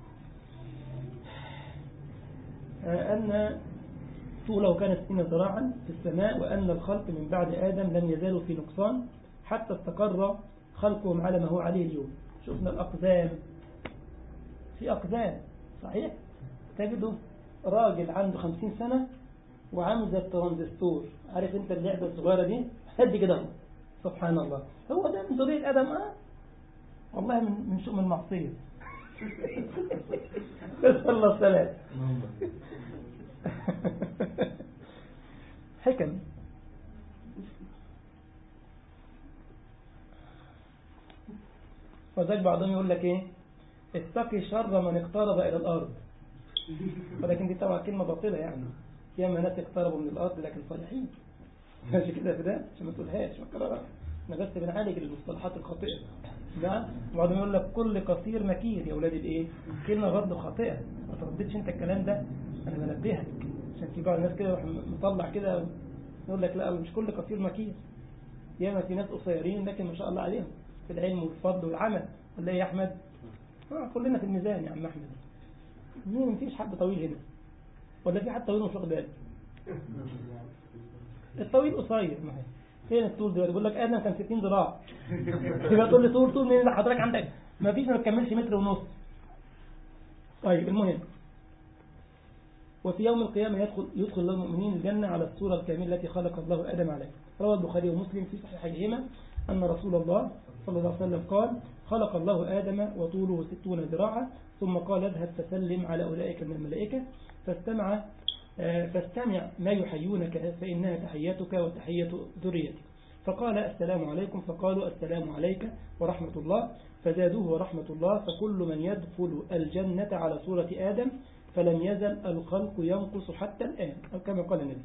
أن طوله كان ستين ذراعا في السماء وأن الخلق من بعد آدم لم يزالوا في نقصان حتى استقر خلقهم على ما هو عليه اليوم شفنا الأقزام في أقزام صحيح تجده راجل عنده خمسين سنة وعامل زي الترانزستور عارف انت اللعبة الصغيرة دي هدي كده سبحان الله هو ده من ذرية آدم اه والله من من شؤم المعصية نسأل الله السلام حكم وذلك بعضهم يقول لك ايه اتقي شر من اقترب الى الارض ولكن دي طبعا كلمة باطلة يعني ياما ناس اقتربوا من الارض لكن صالحين ماشي كده في ده عشان ما تقولهاش ما تكررها احنا بس بنعالج المصطلحات الخاطئة نعم وبعدين يقول لك كل قصير مكير يا اولاد الايه كلمة برضه خاطئة ما ترددش انت الكلام ده انا بنبهك عشان في بعض الناس كده يروح مطلع كده يقول لك لا مش كل قصير مكير ياما في ناس قصيرين لكن ما شاء الله عليهم في العلم والفضل والعمل ولا ايه يا احمد آه كلنا في الميزان يا عم احمد مين مفيش حد طويل هنا ولا في حد طويل مش واخد باله الطويل قصير ما هي فين الطول دلوقتي بيقول لك ادم كان 60 ذراع تبقى تقول لي طول طول منين حضرتك عندك ما فيش ما تكملش متر ونص طيب المهم وفي يوم القيامة يدخل, يدخل الله المؤمنين الجنة على الصورة الكاملة التي خلق الله آدم عليها روى البخاري ومسلم في صحيحيهما أن رسول الله صلى الله عليه وسلم قال خلق الله آدم وطوله ستون ذراعا ثم قال اذهب فسلم على أولئك من الملائكة فاستمع فاستمع ما يحيونك فإنها تحياتك وتحية ذريتك فقال السلام عليكم فقالوا السلام عليك ورحمة الله فزادوه ورحمة الله فكل من يدخل الجنة على صورة آدم فلم يزل الخلق ينقص حتى الآن أو كما قال النبي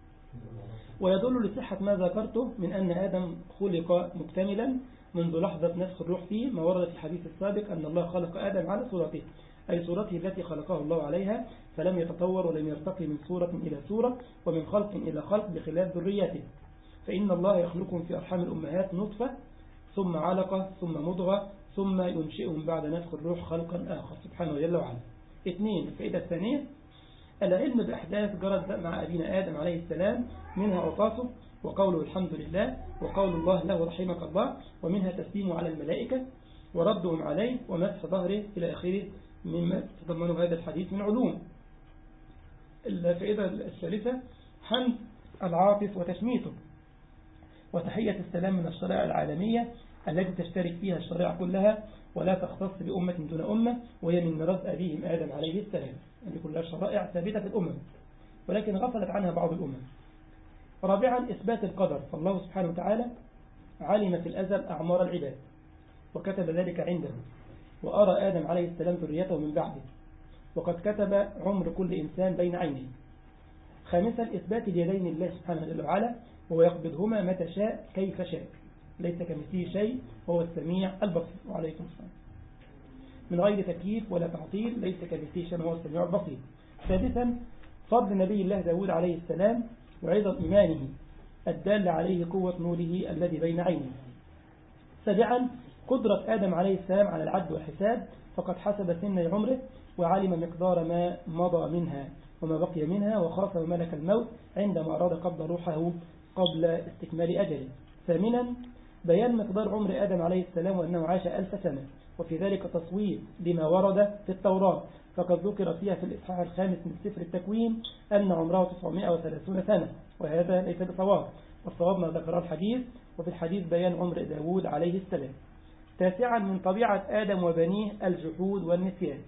ويدل لصحة ما ذكرته من أن آدم خلق مكتملا منذ لحظة نفخ الروح فيه ما ورد في الحديث السابق أن الله خلق آدم على صورته أي صورته التي خلقه الله عليها فلم يتطور ولم يرتقي من صورة إلى صورة ومن خلق إلى خلق بخلاف ذريته فإن الله يخلقهم في أرحام الأمهات نطفة ثم علقة ثم مضغة ثم ينشئهم بعد نفخ الروح خلقا آخر سبحانه جل وعلا اثنين الفائدة الثانية العلم بأحداث جرت مع أبينا آدم عليه السلام منها عطاسه وقوله الحمد لله وقول الله له رحمك الله ومنها تسليمه على الملائكة وردهم عليه ومسح ظهره إلى آخره مما تضمنه هذا الحديث من علوم الفائدة الثالثة حمد العاطف وتشميته وتحية السلام من الشرائع العالمية التي تشترك فيها الشرائع كلها ولا تختص بأمة دون أمة وهي من ميراث أبيهم آدم عليه السلام يعني كلها شرائع ثابتة في الأمم ولكن غفلت عنها بعض الأمم رابعا إثبات القدر فالله سبحانه وتعالى علم في الأزل أعمار العباد وكتب ذلك عنده وأرى آدم عليه السلام ذريته من بعده وقد كتب عمر كل إنسان بين عينيه خامسا إثبات اليدين لله سبحانه وتعالى وهو يقبضهما متى شاء كيف شاء ليس كمثله شيء وهو السميع البصير وعليكم السلام من غير تكييف ولا تعطيل ليس كمثله شيء وهو السميع البصير سادسا فضل نبي الله داود عليه السلام وعظم إيمانه الدال عليه قوة نوره الذي بين عينه سابعا قدرة آدم عليه السلام على العد والحساب فقد حسب سن عمره وعلم مقدار ما مضى منها وما بقي منها وخاصم ملك الموت عندما أراد قبض روحه قبل استكمال أجله ثامنا بيان مقدار عمر آدم عليه السلام وأنه عاش ألف سنة وفي ذلك تصوير لما ورد في التوراة فقد ذكر فيها في الإصحاح الخامس من سفر التكوين أن عمره 930 سنة وهذا ليس بصواب والصواب ما ذكر الحديث وفي الحديث بيان عمر داود عليه السلام تاسعا من طبيعة آدم وبنيه الجحود والنسيان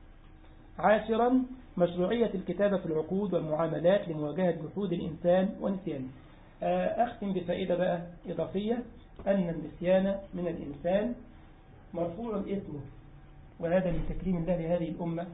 عاشرا مشروعية الكتابة في العقود والمعاملات لمواجهة جحود الإنسان ونسيانه أختم بفائدة بقى إضافية أن النسيان من الإنسان مرفوع اسمه وهذا من تكريم الله لهذه الأمة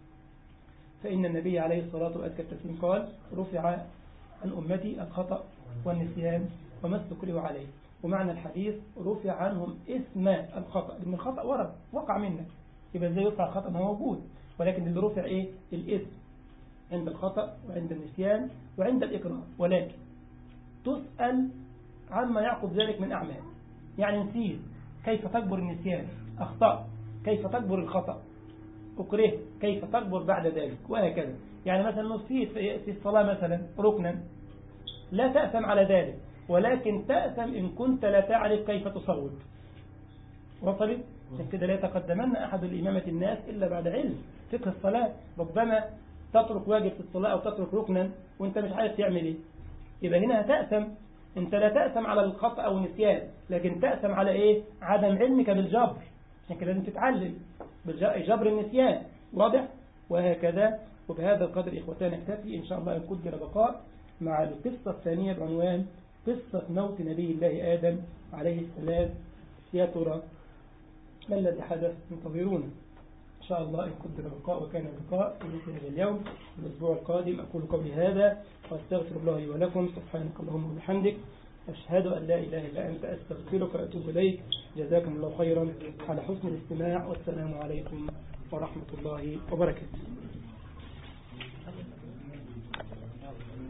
فإن النبي عليه الصلاة والسلام قال رفع عن أمتي الخطأ والنسيان وما استكره عليه ومعنى الحديث رفع عنهم اسم الخطأ لأن الخطأ ورد وقع منك يبقى ازاي يرفع الخطأ ما هو موجود ولكن اللي رفع ايه الاسم عند الخطأ وعند النسيان وعند الإقرار ولكن تسأل عما يعقب ذلك من أعمال يعني نسيت كيف تكبر النسيان أخطأ كيف تكبر الخطأ أكره كيف تكبر بعد ذلك وهكذا يعني مثلا نسيت في الصلاة مثلا ركنا لا تأثم على ذلك ولكن تأثم إن كنت لا تعرف كيف تصوت وصلت عشان كده لا يتقدمن أحد الإمامة الناس إلا بعد علم فقه الصلاة ربما تترك واجب في الصلاة أو تترك ركنا وانت مش عارف تعمل ايه يبقى هنا هتأثم انت لا تأثم على الخطأ أو النسيان لكن تأثم على ايه عدم علمك بالجبر عشان كده لازم تتعلم بالجبر النسيان واضح وهكذا وبهذا القدر إخوتان اكتفي إن شاء الله أن قدر بقاء مع القصة الثانية بعنوان قصة موت نبي الله آدم عليه السلام يا ترى ما الذي حدث انتظرونا إن شاء الله إن قدر بقاء وكان اللقاء في مثل اليوم الأسبوع القادم أقول قولي هذا وأستغفر الله لي ولكم سبحانك اللهم وبحمدك أشهد أن لا إله إلا أنت أستغفرك وأتوب إليك جزاكم الله خيرا على حسن الاستماع والسلام عليكم ورحمة الله وبركاته